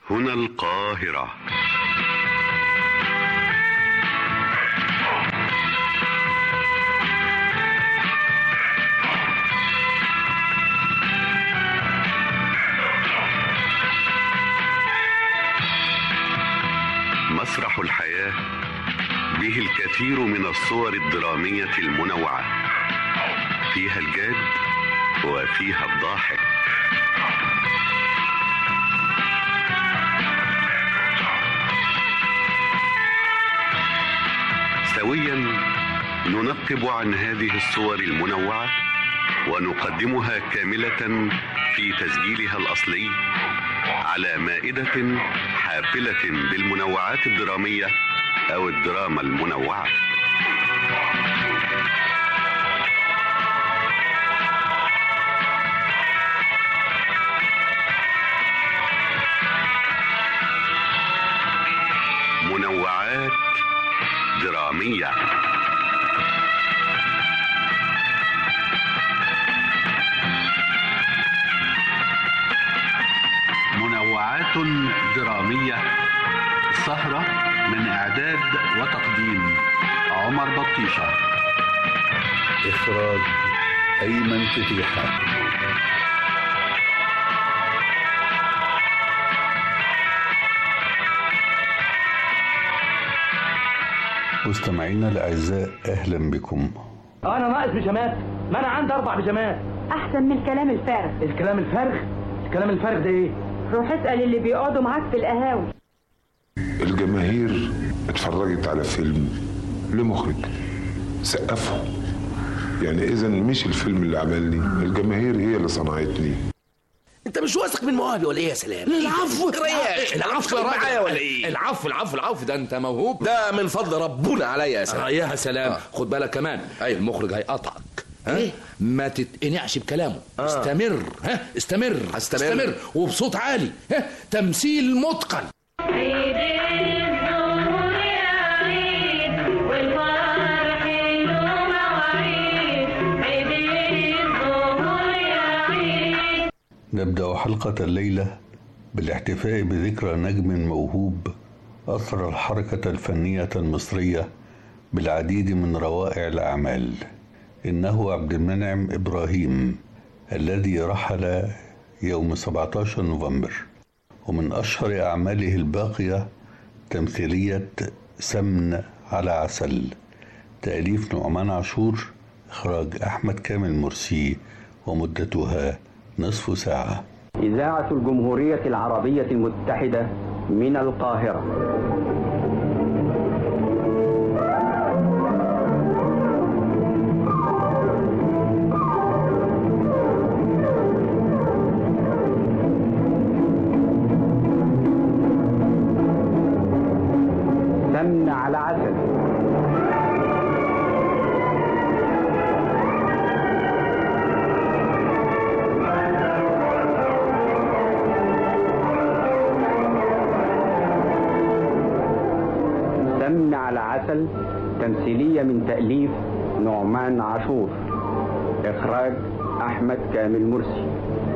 هنا القاهرة مسرح الحياة به الكثير من الصور الدرامية المنوعة فيها الجاد وفيها الضاحك سويا ننقب عن هذه الصور المنوعة ونقدمها كاملة في تسجيلها الأصلي على مائدة حافلة بالمنوعات الدرامية أو الدراما المنوعة منوعات درامية منوعات درامية سهرة من إعداد وتقديم عمر بطيشة إخراج أيمن فتيحة مستمعينا الأعزاء أهلا بكم انا ناقص بيجامات ما انا عندي اربع بيجامات احسن من الكلام الفارغ الكلام الفارغ الكلام الفارغ ده ايه روح اسال اللي بيقعدوا معاك في القهاوي الجماهير اتفرجت على فيلم لمخرج سقفوا يعني اذا مش الفيلم اللي عملني الجماهير هي اللي صنعتني انت مش واثق من مواهبي ولا ايه يا سلام العفو رياح العفو يا معايا راجل ولا ايه العفو العفو العفو ده انت موهوب ده من فضل ربنا عليا يا آه سلام يا سلام آه. خد بالك كمان أيوة. المخرج هيقطعك ها إيه؟ ما تتقنعش بكلامه آه. استمر ها استمر هستمر. استمر وبصوت عالي ها تمثيل متقن عيد الظهور يا عيد والفرح له مواعيد عيد الظهور يا عيد نبدأ حلقة الليلة بالاحتفاء بذكرى نجم موهوب أثر الحركة الفنية المصرية بالعديد من روائع الأعمال إنه عبد المنعم إبراهيم الذي رحل يوم 17 نوفمبر ومن أشهر أعماله الباقية تمثيلية سمن على عسل تأليف نعمان عاشور إخراج أحمد كامل مرسي ومدتها نصف ساعة إذاعة الجمهورية العربية المتحدة من القاهرة سمن على عسل سمن على عسل تمثيلية من تأليف نعمان عاشور إخراج أحمد كامل مرسي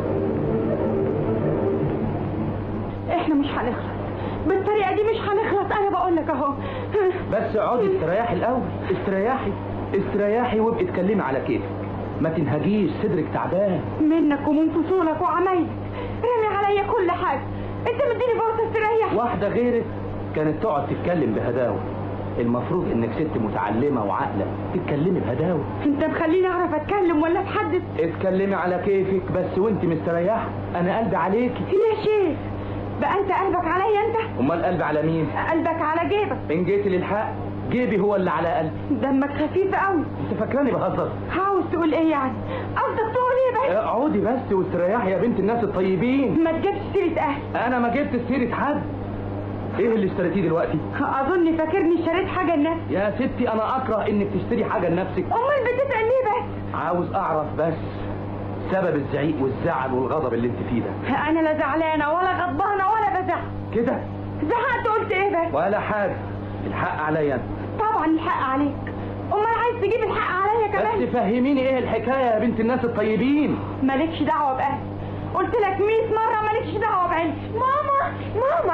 احنا مش هنخلص بالطريقه دي مش هنخلص انا بقول لك اهو بس اقعدي استريحي الاول استريحي استريحي وابقي اتكلمي على كيفك ما تنهجيش صدرك تعبان منك ومن فصولك وعمايلك رمي عليا كل حاجه انت مديني فرصه استريح واحده غيرك كانت تقعد تتكلم بهداوه المفروض انك ست متعلمه وعاقله تتكلمي بهداوه انت مخليني اعرف اتكلم ولا اتحدث اتكلمي على كيفك بس وانت مستريحه انا قلبي عليكي يا شيخ بقى انت قلبك عليا انت امال قلبي على مين قلبك على جيبك ان جيتي للحق جيبي هو اللي على قلبي دمك خفيف قوي انت فاكراني بهزر عاوز تقول ايه يعني قصدك تقول ايه بس اقعدي بس واستريحي يا بنت الناس الطيبين ما تجيبش سيره اهلي انا ما جبت سيره حد ايه اللي اشتريتيه دلوقتي اظن فاكرني اشتريت حاجه لنفسي يا ستي انا اكره انك تشتري حاجه لنفسك امال بتسال ليه بس عاوز اعرف بس سبب الزعيق والزعل والغضب اللي انت فيه ده انا لا زعلانه ولا غضبانه ولا بزعل كده زهقت قلت ايه بس ولا حاجه الحق عليا أنا. طبعا الحق عليك امال عايز تجيب الحق عليا كمان بس فهميني ايه الحكايه يا بنت الناس الطيبين مالكش دعوه باهلي قلت لك 100 مره مالكش دعوه بعيلتي ماما ماما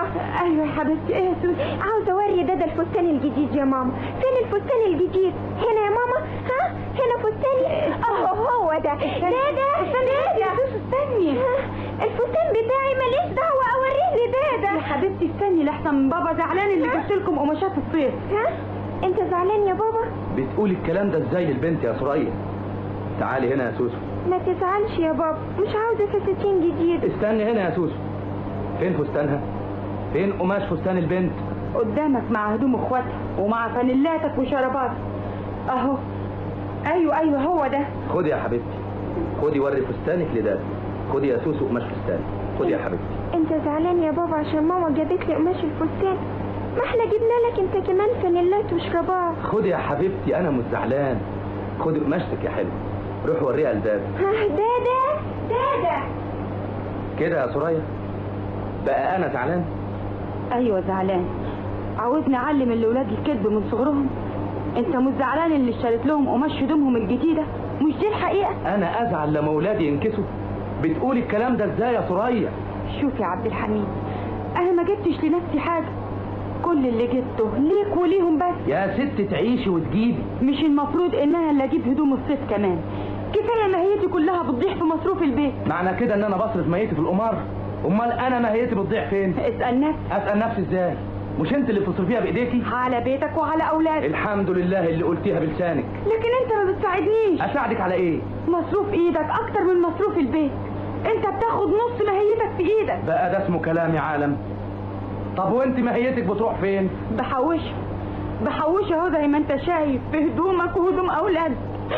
ايوه يا حبيبتي ايه يا سوسي عاوزة اوري دادا الفستان الجديد يا ماما فين الفستان الجديد هنا يا ماما ها هنا فستاني اهو هو ده دادا دادا استني ها، الفستان بتاعي ماليش دعوة اوريه يا لدادا حبيبتي استني لحسن بابا زعلان اللي جبت لكم قماشات الصيف ها انت زعلان يا بابا بتقولي الكلام ده ازاي للبنت يا ثريا تعالي هنا يا سوسو ما تزعلش يا بابا مش عاوزة فساتين جديد استني هنا يا سوسو فين فستانها فين قماش فستان البنت قدامك مع هدوم اخواتها ومع فانيلاتك وشراباتك اهو ايوه ايوه هو ده خدي يا حبيبتي خدي وري فستانك لداد خدي يا سوسو قماش فستانك خدي يا حبيبتي انت زعلان يا بابا عشان ماما جابت لي قماش الفستان ما احنا جبنا لك انت كمان فانيلات وشرابات خدي يا حبيبتي انا مش زعلان خدي قماشتك يا حلو روح وريها لداد ها دادا دادا كده يا ثريا بقى انا زعلان ايوه زعلان عاوزني اعلم الاولاد الكذب من صغرهم انت مش زعلان اللي اشتريت لهم قماش هدومهم الجديده مش دي الحقيقه انا ازعل لما اولادي ينكسوا بتقولي الكلام ده ازاي يا ثريا شوف يا عبد الحميد انا ما جبتش لنفسي حاجه كل اللي جبته ليك وليهم بس يا ست تعيشي وتجيبي مش المفروض انها اللي اجيب هدوم الصيف كمان كفايه ماهيتي كلها بتضيع في مصروف البيت معنى كده ان انا بصرف ميتي في القمار امال انا ماهيتي بتضيع فين اسال نفسك اسال نفسي ازاي مش انت اللي بتصرفيها بايديكي على بيتك وعلى اولادك الحمد لله اللي قلتيها بلسانك لكن انت ما بتساعدنيش اساعدك على ايه مصروف ايدك اكتر من مصروف البيت انت بتاخد نص ماهيتك في ايدك بقى ده اسمه كلام يا عالم طب وانت ماهيتك بتروح فين بحوش بحوش اهو زي ما انت شايف في هدومك وهدوم اولادك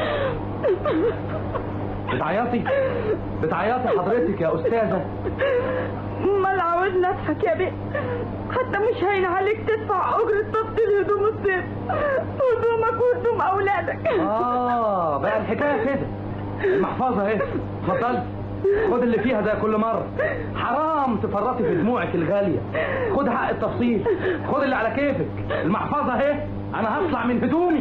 بتعيطي بتعيطي حضرتك يا استاذه امال عاوزني اضحك يا بيه حتى مش هين عليك تدفع اجرة تفصيل هدوم الصيف هدومك وهدوم اولادك اه بقى الحكايه كده المحفظه اهي اتفضلي خد اللي فيها ده كل مره حرام تفرطي في دموعك الغاليه خد حق التفصيل خد اللي على كيفك المحفظه اهي انا هطلع من هدومي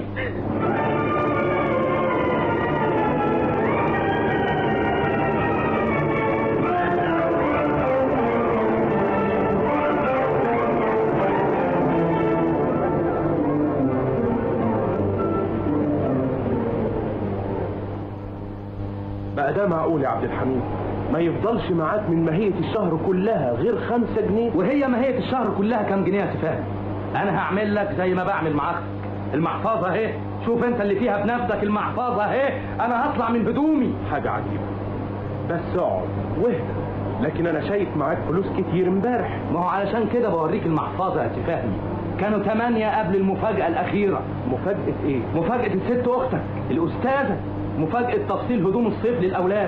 بقى ده معقول يا عبد الحميد ما يفضلش معاك من ماهية الشهر كلها غير خمسة جنيه وهي ماهيه الشهر كلها كام جنيه يا سفاهي انا هعمل لك زي ما بعمل مع اختك المحفظه اهي شوف انت اللي فيها بنفسك المحفظه اهي انا هطلع من هدومي حاجة عجيبة بس اقعد واهدى لكن انا شايف معاك فلوس كتير امبارح ما هو علشان كده بوريك المحفظه يا سفاهي كانوا ثمانية قبل المفاجأة الأخيرة مفاجأة ايه؟ مفاجأة الست أختك الأستاذة مفاجأة تفصيل هدوم الصيف للأولاد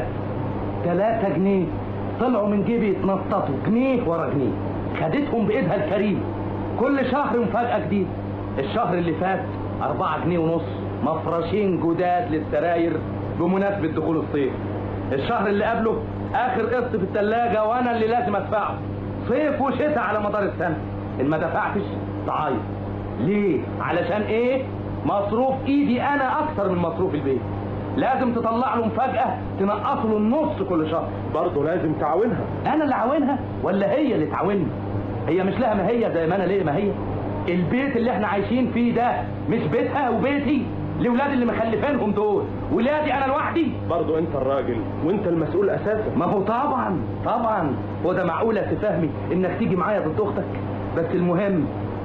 ثلاثة جنيه طلعوا من جيبي يتنططوا جنيه ورا جنيه خدتهم بإيدها الكريم كل شهر مفاجأة جديدة الشهر اللي فات أربعة جنيه ونص مفرشين جداد للسراير بمناسبة دخول الصيف الشهر اللي قبله آخر قسط في الثلاجة وأنا اللي لازم أدفعه صيف وشتاء على مدار السنة إن ما دفعتش تعيط ليه؟ علشان إيه؟ مصروف إيدي أنا أكتر من مصروف البيت لازم تطلع له مفاجأة تنقصه له النص كل شهر برضه لازم تعاونها انا اللي عاونها ولا هي اللي تعاوني هي مش لها ما هي زي ما انا ليه ما هي البيت اللي احنا عايشين فيه ده مش بيتها وبيتي الاولاد اللي مخلفينهم دول ولادي انا لوحدي برضه انت الراجل وانت المسؤول اساسا ما هو طبعا طبعا هو ده معقوله تفهمي انك تيجي معايا ضد اختك بس المهم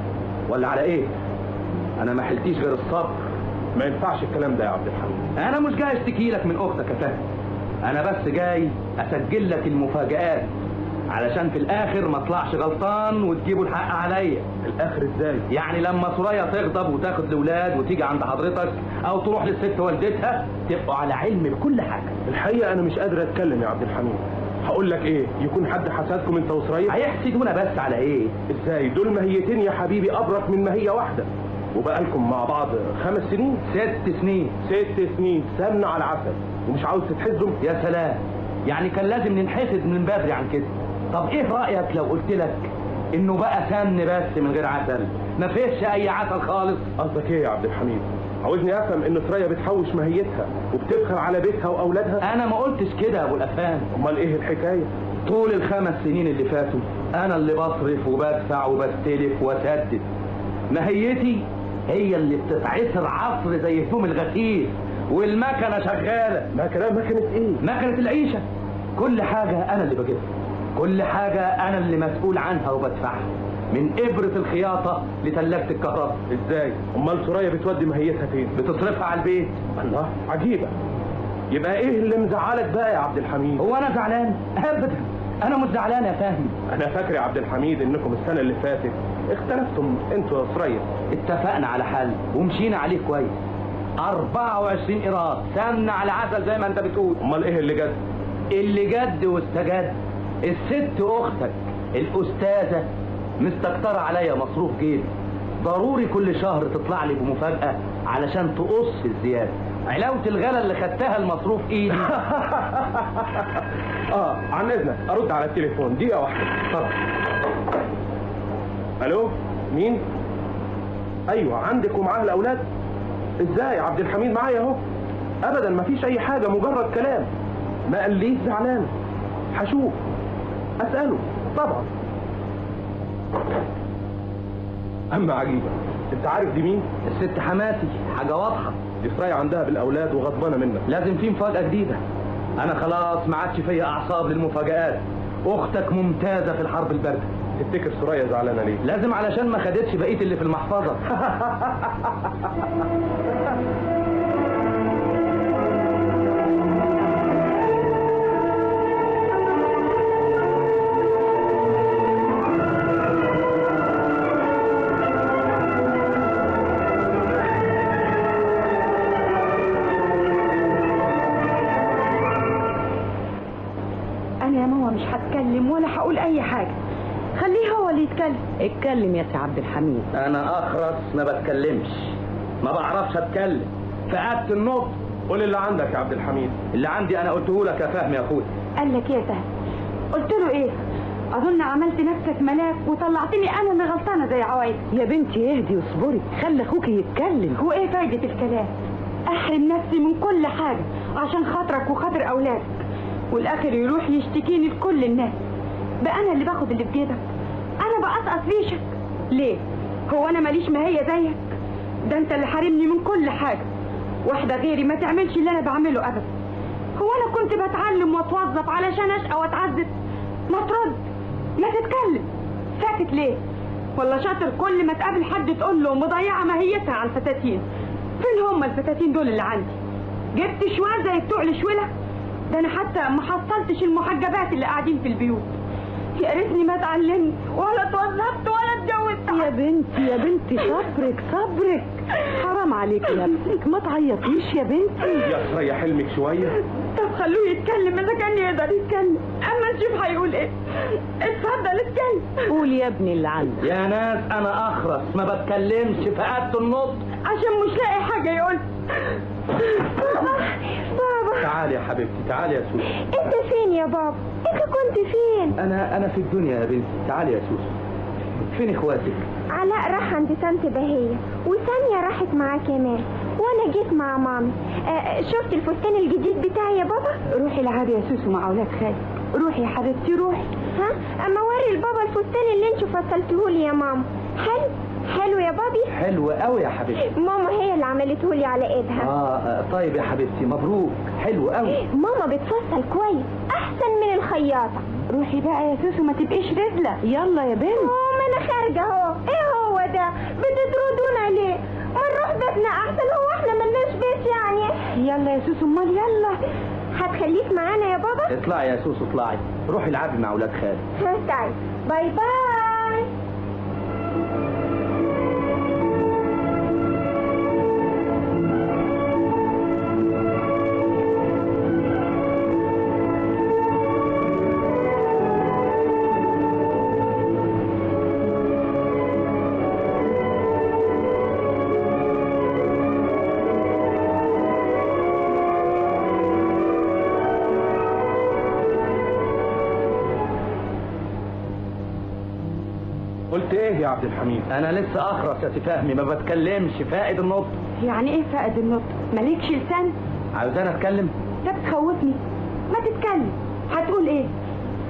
ولا على ايه انا ما حلتيش غير الصبر ما ينفعش الكلام ده يا عبد الحميد انا مش جاي اشتكي لك من اختك يا فهمي انا بس جاي اسجل لك المفاجآت علشان في الاخر ما اطلعش غلطان وتجيبوا الحق عليا الاخر ازاي يعني لما سوريا تغضب وتاخد الاولاد وتيجي عند حضرتك او تروح للست والدتها تبقوا على علم بكل حاجه الحقيقة انا مش قادر اتكلم يا عبد الحميد هقول لك ايه يكون حد حسدكم انت وسرية هيحسدونا بس على ايه ازاي دول ماهيتين يا حبيبي ابرك من ماهية واحدة وبقالكم مع بعض خمس سنين ست سنين ست سنين سمنة على عسل ومش عاوز تتحزم يا سلام يعني كان لازم ننحسد من بدري عن كده طب ايه رايك لو قلت لك انه بقى سمن بس من غير عسل ما فيش اي عسل خالص قصدك ايه يا عبد الحميد عاوزني افهم ان سرية بتحوش ماهيتها وبتبخل على بيتها واولادها انا ما قلتش كده يا ابو الافهام امال ايه الحكاية طول الخمس سنين اللي فاتوا انا اللي بصرف وبدفع وبستلف واسدد ماهيتي هي اللي بتتعصر عصر زي هدوم الغسيل والمكنه شغاله مكنه مكنه ايه مكنه العيشه كل حاجه انا اللي بجيبها كل حاجه انا اللي مسؤول عنها وبدفعها من ابره الخياطه لثلاجه الكهرباء ازاي امال سوريا بتودي ماهيتها فين بتصرفها على البيت الله عجيبه يبقى ايه اللي مزعلك بقى يا عبد الحميد هو انا زعلان ابدا انا مش زعلان يا فهمي انا فاكر يا عبد الحميد انكم السنه اللي فاتت اختلفتم انتوا يا سوريا اتفقنا على حل ومشينا عليه كويس 24 قيراط سمنة على عسل زي ما انت بتقول امال ايه اللي جد اللي جد واستجد الست اختك الاستاذه مستكتره عليا مصروف جيبي ضروري كل شهر تطلع لي بمفاجاه علشان تقص الزياده علاوه الغلا اللي خدتها المصروف ايدي اه عن اذنك ارد على التليفون دقيقه واحده اتفضل الو مين ايوه عندك ومعاه الاولاد ازاي عبد الحميد معايا اهو ابدا مفيش اي حاجه مجرد كلام ما قاليش زعلان هشوف اساله طبعا اما عجيبه انت عارف دي مين الست حماتي حاجه واضحه دي سرايا عندها بالاولاد وغضبانه منك لازم في مفاجاه جديده انا خلاص ما عادش فيا اعصاب للمفاجآت اختك ممتازه في الحرب البارده تفتكر سرايا زعلانه ليه لازم علشان ما خدتش بقيه اللي في المحفظه انا يا ماما مش هتكلم ولا هقول اي حاجه خليه هو اللي يتكلم اتكلم يا سي عبد الحميد انا اخرس ما بتكلمش ما بعرفش اتكلم فقدت النطق قول اللي عندك يا عبد الحميد اللي عندي انا قلته لك يا فهمي يا اخويا قال لك ايه يا سهل قلت له ايه اظن عملت نفسك ملاك وطلعتني انا اللي غلطانه زي عوايد يا بنتي اهدي واصبري خلي اخوك يتكلم هو ايه فايده الكلام احرم نفسي من كل حاجه عشان خاطرك وخاطر اولادك والاخر يروح يشتكيني لكل الناس بقى انا اللي باخد اللي في جيبك انا بقصقص ريشك ليه هو انا ماليش ماهيه زيك ده انت اللي حارمني من كل حاجه واحده غيري ما تعملش اللي انا بعمله ابدا هو انا كنت بتعلم واتوظف علشان اشقى واتعذب ما ترد ما تتكلم ساكت ليه والله شاطر كل ما تقابل حد تقول له مضيعه ماهيتها على الفساتين فين هم الفساتين دول اللي عندي جبت شوال زي بتوع الشوله ده انا حتى ما حصلتش المحجبات اللي قاعدين في البيوت يا ريتني ما اتعلمت ولا اتوظفت ولا اتجوزت يا بنتي يا بنتي صبرك صبرك حرام عليك يا نفسك ما تعيطيش يا بنتي يا سرايا حلمك شويه طب خلوه يتكلم اذا كان يقدر يتكلم اما نشوف هيقول ايه اتفضل اتكلم قول يا ابني اللي عندك يا ناس انا اخرس ما بتكلمش فقدت النطق عشان مش لاقي حاجه يقول بابا بابا تعالي يا حبيبتي تعالي يا سوسو انت فين يا بابا انت كنت فين انا انا في الدنيا يا بنتي تعالي يا سوسو فين اخواتك علاء راح عند طنط بهية وسامية راحت معاه كمان وانا جيت مع مامي آه شفت الفستان الجديد بتاعي يا بابا روحي العبي يا سوسو مع اولاد خالك روحي يا حبيبتي روحي ها اما وري البابا الفستان اللي انتوا فصلتوه لي يا ماما حلو حلو يا بابي حلو قوي يا حبيبتي ماما هي اللي عملته لي على ايدها آه, اه طيب يا حبيبتي مبروك حلو قوي ماما بتفصل كويس احسن من الخياطه روحي بقى يا سوسو ما تبقيش رزله يلا يا بنت اه ما انا خارجه اهو ايه هو ده بتطردونا ليه ما نروح بيتنا احسن هو احنا ملناش بيت يعني يلا يا سوسو امال يلا هتخليك معانا يا بابا اطلعي يا سوسو اطلعي روحي العبي مع اولاد خالك ها تعالي باي باي قلت ايه يا عبد الحميد انا لسه اخرس يا سي فهمي ما بتكلمش فائد النطق يعني ايه فقد النطق مالكش لسان عاوزاني اتكلم ده بتخوفني ما تتكلم هتقول ايه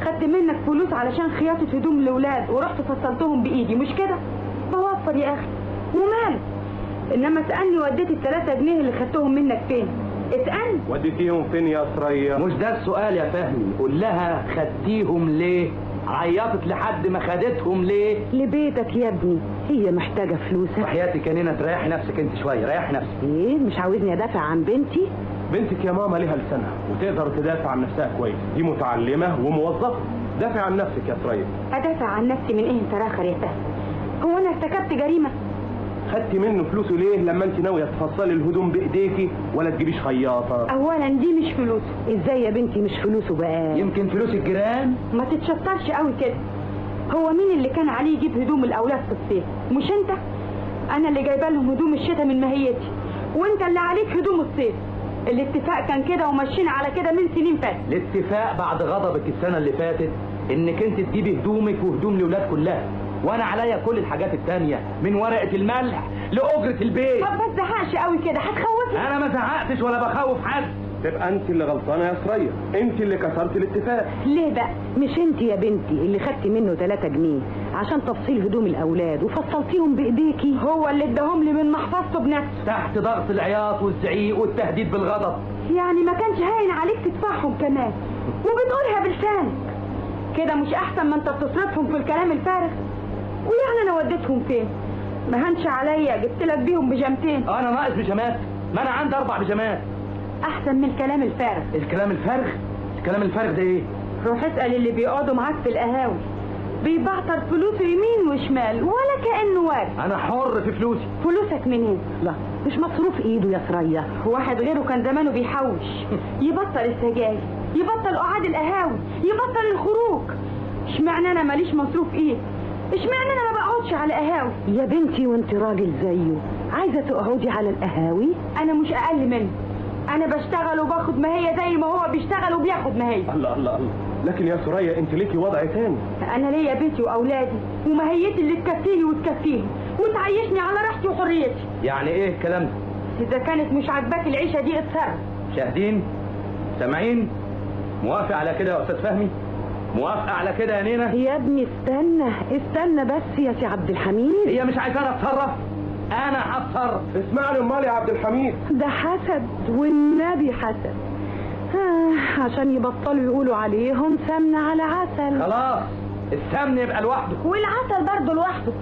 خدت منك فلوس علشان خياطة هدوم الأولاد ورحت فصلتهم بإيدي مش كده؟ بوفر يا أخي ومال إنما اسألني وديت التلاتة جنيه اللي خدتهم منك فين؟ اسألني وديتيهم فين يا سرية مش ده السؤال يا فهمي قول لها خدتيهم ليه عيطت لحد ما خدتهم ليه لبيتك يا ابني هي محتاجة فلوسك وحياتي كاننا تريحي نفسك انت شويه ريحي نفسك ايه مش عاوزني ادافع عن بنتي بنتك يا ماما ليها لسانها وتقدر تدافع عن نفسها كويس دي متعلمة وموظفة دافع عن نفسك يا سرية أدافع عن نفسي من إيه أنت راخر يا فهمي؟ هو أنا ارتكبت جريمة؟ خدتي منه فلوسه ليه لما انت ناوية تفصلي الهدوم بايديكي ولا تجيبيش خياطة أولا دي مش فلوسه ازاي يا بنتي مش فلوسه بقى يمكن فلوس الجيران ما تتشطرش قوي كده هو مين اللي كان عليه يجيب هدوم الاولاد في الصيف مش انت انا اللي جايبه لهم هدوم الشتاء من ماهيتي وانت اللي عليك هدوم الصيف الاتفاق كان كده ومشينا على كده من سنين فاتت الاتفاق بعد غضبك السنه اللي فاتت انك انت تجيبي هدومك وهدوم الاولاد كلها وانا عليا كل الحاجات التانية من ورقه الملح لاجره البيت طب ما تزعقش قوي كده هتخوفني انا ما زعقتش ولا بخوف حد تبقى انت اللي غلطانة يا سرية انت اللي كسرت الاتفاق ليه بقى مش انت يا بنتي اللي خدتي منه 3 جنيه عشان تفصيل هدوم الاولاد وفصلتيهم بايديكي هو اللي اداهم لي من محفظته بنفسه تحت ضغط العياط والزعيق والتهديد بالغضب يعني ما كانش هاين عليك تدفعهم كمان وبتقولها بلسانك كده مش احسن ما انت بتصرفهم في الكلام الفارغ ويعني انا وديتهم فين ما هنش عليا جبت لك بيهم بيجامتين انا ناقص بيجامات ما انا عندي اربع بيجامات احسن من الكلام الفارغ الكلام الفارغ الكلام الفارغ ده ايه روح اسال اللي بيقعدوا معاك في القهاوي بيبعتر فلوسه يمين وشمال ولا كانه وارد انا حر في فلوسي فلوسك منين لا مش مصروف ايده يا سرية واحد غيره كان زمانه بيحوش يبطل السجاير يبطل قعاد القهاوي يبطل الخروج اشمعنى انا ماليش مصروف ايه اشمعنى انا ما بقعدش على قهاوي يا بنتي وانت راجل زيه عايزة تقعدي على القهاوي انا مش اقل منه انا بشتغل وباخد ما هي زي ما هو بيشتغل وبياخد ما هي الله الله الله لكن يا سرية انت ليكي وضع تاني انا ليا بيتي واولادي وماهيتي اللي تكفيني وتكفيهم وتعيشني على راحتي وحريتي يعني ايه الكلام ده اذا كانت مش عاجباك العيشه دي اتصرف شاهدين سامعين موافق على كده يا استاذ فهمي موافقه على كده يا نينا يا ابني استنى استنى بس يا سي عبد الحميد هي مش عايزاني اتصرف انا هتصرف اسمعني امال يا عبد الحميد ده حسد والنبي حسد آه عشان يبطلوا يقولوا عليهم سمنة على عسل خلاص السمن يبقى لوحده والعسل برضه لوحده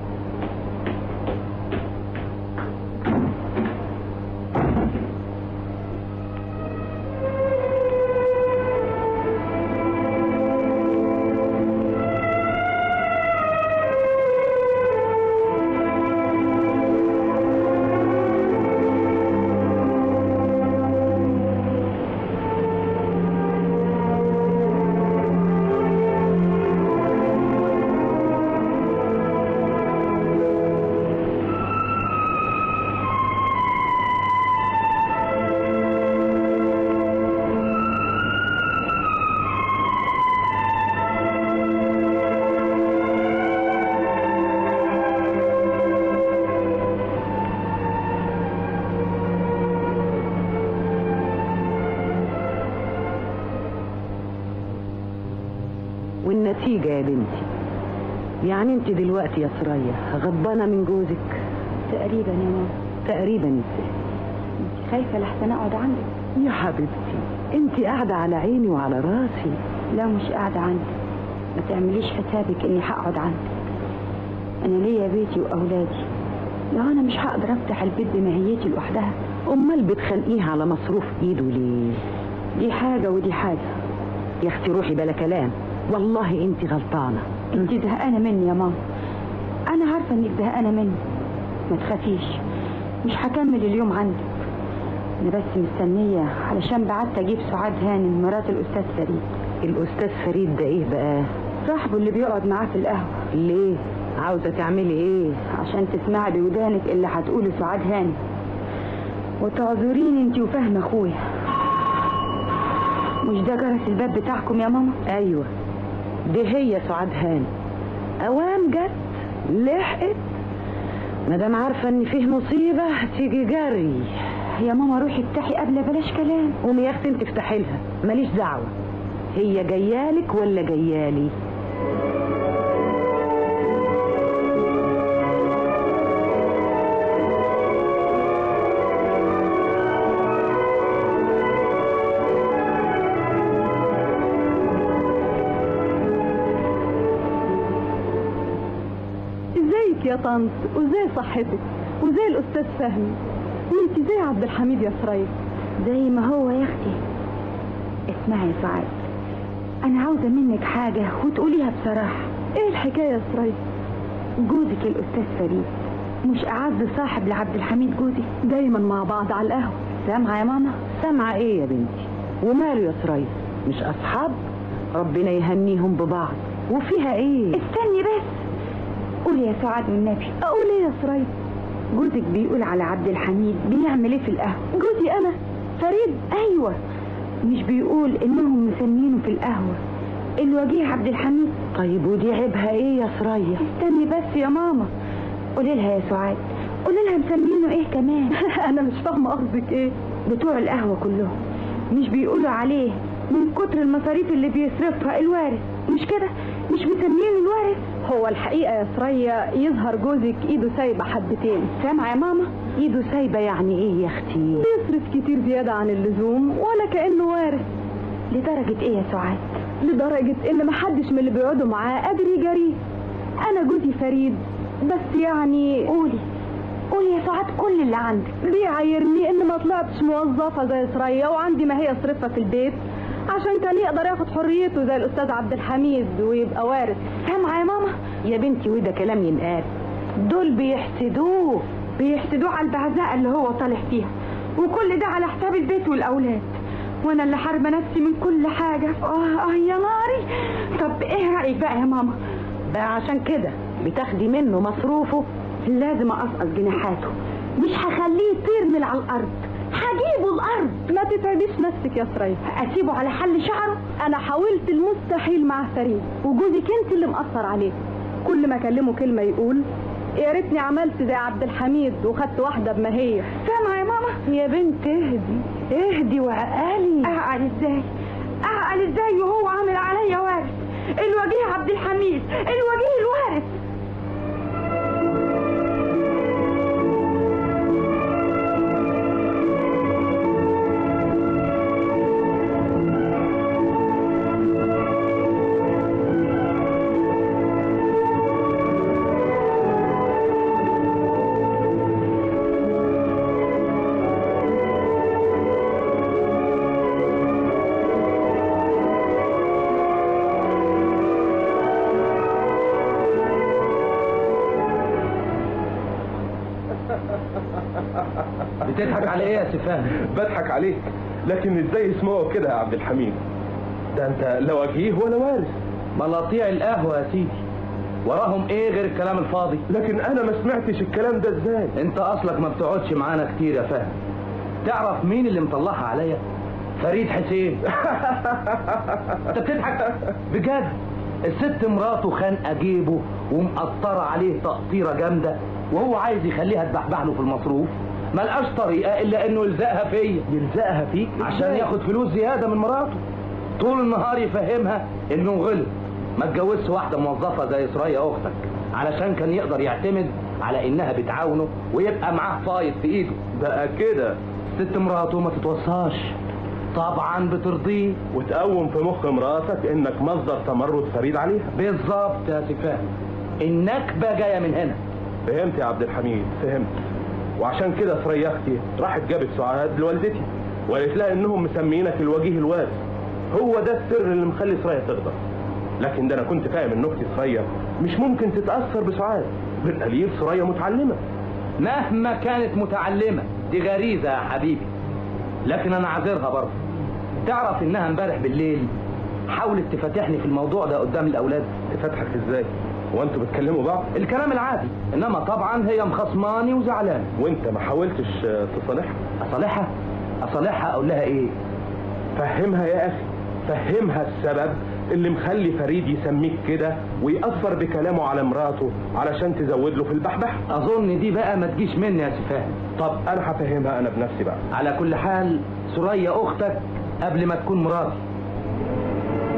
والنتيجة يا بنتي يعني انت دلوقتي يا سرية غضبانة من جوزك تقريبا يا ماما تقريبا ازاي انت خايفه لحسن اقعد عندك يا حبيبتي انت قاعدة على عيني وعلى راسي لا مش قاعده عندك ما تعمليش حسابك اني هقعد عندك انا ليا بيتي واولادي لو انا مش هقدر افتح البيت بماهيتي لوحدها امال بتخانقيها على مصروف ايده ليه دي حاجه ودي حاجه يا اختي روحي بلا كلام والله انت غلطانة انت زهقانه مني يا ماما انا عارفه انك زهقانه مني ما تخافيش مش هكمل اليوم عندك انا بس مستنيه علشان بعت اجيب سعاد هانم مرات الاستاذ فريد الاستاذ فريد ده ايه بقى صاحبه اللي بيقعد معاه في القهوه ليه عاوزة تعملي ايه عشان تسمعي بودانك اللي هتقوله سعاد هانم وتعذريني انت وفاهمه اخويا مش ده جرس الباب بتاعكم يا ماما ايوه دي هي سعاد هانم اوام جت لحقت مادام عارفة ان فيه مصيبة تيجي جري يا ماما روحي افتحي قبل بلاش كلام قومي يا اختي انت افتحي لها ماليش دعوة هي جيالك ولا جيالي ازيك يا طنط وازاي صحتك وزي الاستاذ فهمي وانت زي عبد الحميد يا سرية زي ما هو يا اختي اسمعي يا سعاد انا عاوزه منك حاجه وتقوليها بصراحه ايه الحكايه يا سرية جوزك الاستاذ فريد مش اعز صاحب لعبد الحميد جوزي دايما مع بعض على القهوه سامعه يا ماما سامعة ايه يا بنتي وماله يا سرية مش اصحاب ربنا يهنيهم ببعض وفيها ايه استني بس قولي يا سعاد والنبي اقول ايه يا سرية جوزك بيقول على عبد الحميد بيعمل ايه في القهوه جوزي انا فريد ايوه مش بيقول انهم مسمينه في القهوه الوجيه عبد الحميد طيب ودي عيبها ايه يا سرية استني بس يا ماما قولي لها يا سعاد قولي لها مسمينه ايه كمان انا مش فاهمه قصدك ايه بتوع القهوه كلهم مش بيقولوا عليه من كتر المصاريف اللي بيصرفها الوارث مش كده مش مسمينه الوارث هو الحقيقه يا سرية يظهر جوزك ايده سايبه حبتين سامعه يا ماما ايده سايبة يعني ايه يا اختي بيصرف كتير زياده عن اللزوم ولا كانه وارث لدرجه ايه يا سعاد لدرجه ان محدش من اللي بيقعدوا معاه قادر يجاريه انا جوزي فريد بس يعني قولي قولي يا سعاد كل اللي عندك بيعايرني ان ما طلعتش موظفه زي سرية وعندي ما هي اصرفها في البيت عشان كان يقدر ياخد حريته زي الاستاذ عبد الحميد ويبقى وارث سامعه يا ماما يا بنتي وده كلام ينقال دول بيحسدوه بيحسدوه على البعزاء اللي هو طالع فيها وكل ده على حساب البيت والاولاد وانا اللي حاربه نفسي من كل حاجه اه اه يا ناري طب ايه رايك بقى يا ماما بقى عشان كده بتاخدي منه مصروفه لازم اقصقص جناحاته مش هخليه يطير من على الارض هجيبه الارض ما تتعبيش نفسك يا سرية اسيبه على حل شعره انا حاولت المستحيل مع فريد وجوزك انت اللي مأثر عليه كل ما اكلمه كلمه يقول يا ريتني عملت زي عبد الحميد وخدت واحده بما هي سامعه يا ماما يا بنت اهدي اهدي وعقالي اعقل ازاي اعقل ازاي وهو عامل عليا وارث الوجيه عبد الحميد الوجيه الوارث بتضحك على ايه يا سفاهي بضحك عليك لكن ازاي اسمه كده يا عبد الحميد ده انت لا وجيه ولا وارث ملاطيع القهوه يا سيدي وراهم ايه غير الكلام الفاضي لكن انا ما سمعتش الكلام ده ازاي انت اصلك ما بتقعدش معانا كتير يا فهد تعرف مين اللي مطلعها عليا فريد حسين انت بتضحك بجد الست مراته خانقه جيبه ومقطره عليه تقطيره جامده وهو عايز يخليها تبحبح له في المصروف ملقاش طريقه الا انه يلزقها فيا يلزقها فيك عشان ياخد فلوس زياده من مراته طول النهار يفهمها انه غلط ما اتجوزش واحده موظفه زي سرية اختك علشان كان يقدر يعتمد على انها بتعاونه ويبقى معاه فايض في ايده بقى كده ست مراته ما تتوصاش طبعا بترضيه وتقوم في مخ مراتك انك مصدر تمرد فريد عليها بالظبط يا سفاهي النكبه جايه من هنا فهمت يا عبد الحميد فهمت وعشان كده ثريا اختي راحت جابت سعاد لوالدتي وقالت لها انهم مسمينك الوجيه الوارث هو ده السر اللي مخلي ثريا تغضب لكن ده انا كنت فاهم ان اختي ثريا مش ممكن تتاثر بسعاد بالقليل ثريا متعلمه مهما كانت متعلمه دي غريزه يا حبيبي لكن انا عذرها برضه تعرف انها امبارح بالليل حاولت تفتحني في الموضوع ده قدام الاولاد تفتحك ازاي وانتوا بتكلموا بعض الكلام العادي انما طبعا هي مخصماني وزعلانه وانت ما حاولتش آه، تصالحها اصالحها اصالحها اقول لها ايه فهمها يا اخي فهمها السبب اللي مخلي فريد يسميك كده ويأثر بكلامه على مراته علشان تزود له في البحبح اظن دي بقى ما تجيش مني يا سفاهي طب انا هفهمها انا بنفسي بقى على كل حال سوريا اختك قبل ما تكون مراتي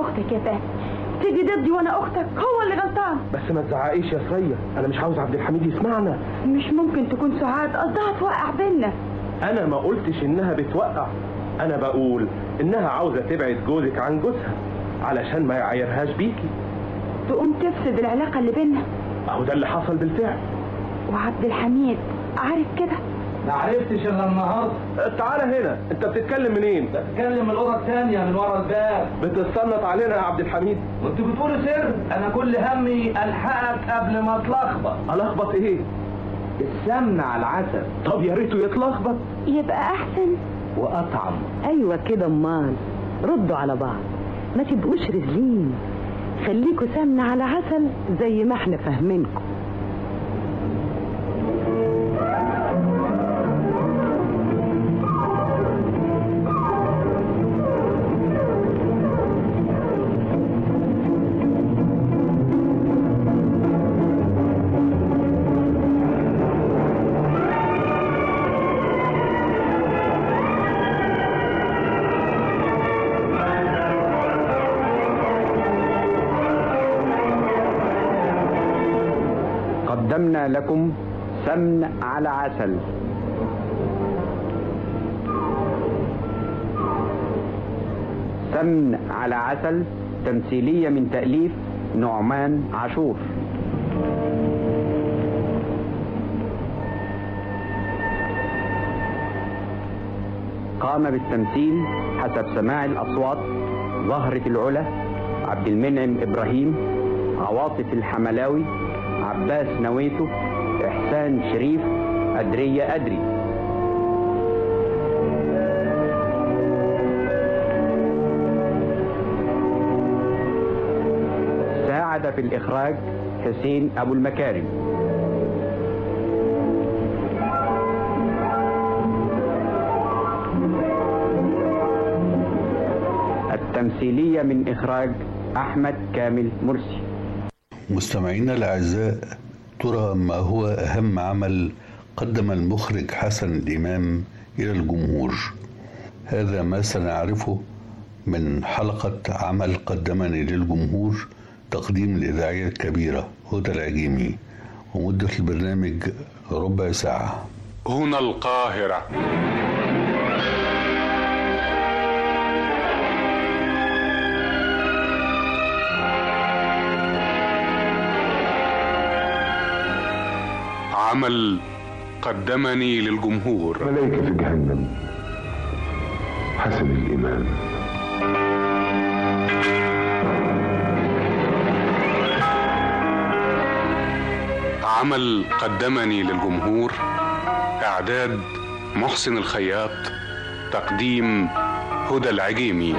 اختك يا فهد تيجي ضدي وانا اختك هو اللي غلطان بس ما تزعقيش يا ثريا انا مش عاوز عبد الحميد يسمعنا مش ممكن تكون سعاد قصدها توقع بينا انا ما قلتش انها بتوقع انا بقول انها عاوزه تبعد جوزك عن جوزها علشان ما يعايرهاش بيكي تقوم تفسد العلاقه اللي بينا اهو ده اللي حصل بالفعل وعبد الحميد عارف كده ما عرفتش الا النهارده تعالى هنا انت بتتكلم منين بتكلم من الاوضه الثانيه من ورا الباب بتتصنت علينا يا عبد الحميد وانت بتقول سر انا كل همي الحقك قبل ما اتلخبط الخبط ايه السمن على العسل طب يا ريته يتلخبط يبقى احسن واطعم ايوه كده امال ردوا على بعض ما تبقوش رزلين خليكوا سمن على عسل زي ما احنا فاهمينكم قدمنا لكم سمن على عسل سمن على عسل تمثيلية من تأليف نعمان عاشور قام بالتمثيل حسب سماع الأصوات زهرة العلا عبد المنعم إبراهيم عواطف الحملاوي عباس نويته إحسان شريف أدرية أدري ساعد في الإخراج حسين أبو المكارم التمثيلية من إخراج أحمد كامل مرسي مستمعينا الأعزاء ترى ما هو أهم عمل قدم المخرج حسن الإمام إلى الجمهور هذا ما سنعرفه من حلقة عمل قدمني للجمهور تقديم الإذاعية الكبيرة هدى العجيمي ومدة البرنامج ربع ساعة هنا القاهرة عمل قدمني للجمهور ملائكة في جهنم حسن الإمام عمل قدمني للجمهور إعداد محسن الخياط تقديم هدى العجيمي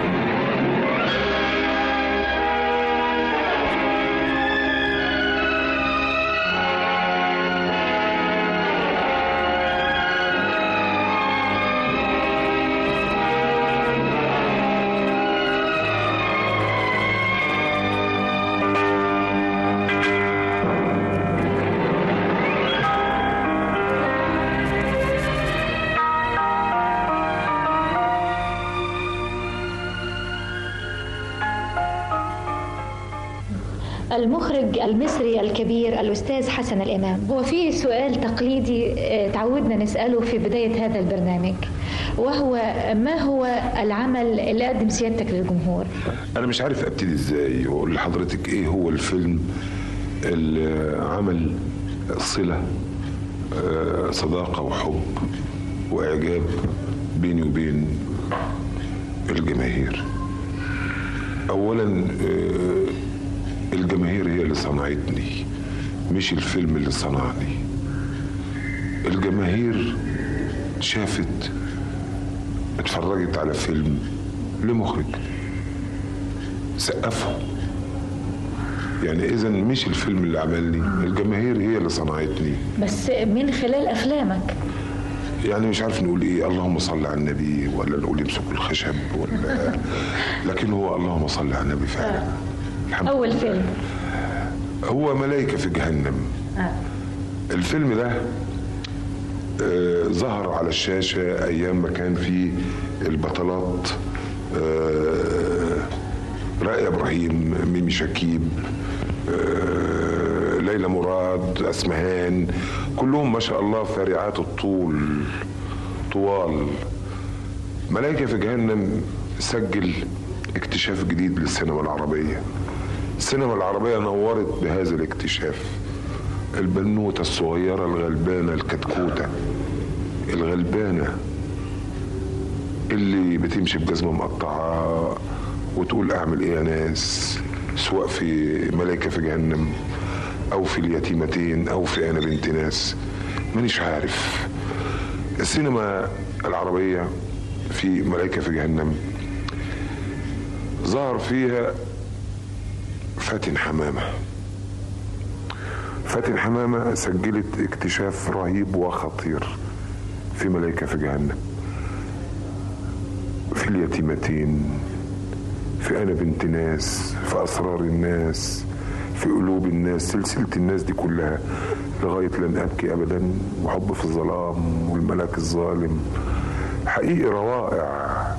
المخرج المصري الكبير الأستاذ حسن الإمام هو في سؤال تقليدي آه، تعودنا نسأله في بداية هذا البرنامج وهو ما هو العمل اللي قدم سيادتك للجمهور أنا مش عارف أبتدي إزاي وأقول لحضرتك إيه هو الفيلم اللي عمل صلة آه، صداقة وحب وإعجاب بيني وبين الجماهير أولا آه، الجماهير هي اللي صنعتني مش الفيلم اللي صنعني الجماهير شافت اتفرجت على فيلم لمخرج سقفوا يعني اذا مش الفيلم اللي عملني الجماهير هي اللي صنعتني بس من خلال أفلامك يعني مش عارف نقول ايه اللهم صل على النبي ولا نقول يمسكوا الخشب ولا لكن هو اللهم صل على النبي فعلا الحمد أول فيلم هو ملائكة في جهنم آه. الفيلم ده آه، ظهر على الشاشة أيام ما كان في البطلات آه، رائع ابراهيم ميمي شكيب آه، ليلى مراد اسمهان كلهم ما شاء الله فارعات الطول طوال ملائكة في جهنم سجل اكتشاف جديد للسينما العربية السينما العربية نورت بهذا الاكتشاف البنوتة الصغيرة الغلبانة الكتكوتة الغلبانة اللي بتمشي بجزمة مقطعة وتقول اعمل ايه يا ناس سواء في ملائكة في جهنم او في اليتيمتين او في انا بنت ناس مانيش عارف السينما العربية في ملائكة في جهنم ظهر فيها فاتن حمامة فاتن حمامة سجلت اكتشاف رهيب وخطير في ملائكة في جهنم في اليتيمتين في أنا بنت ناس في أسرار الناس في قلوب الناس سلسلة الناس دي كلها لغاية لن أبكي أبدا وحب في الظلام والملاك الظالم حقيقي روائع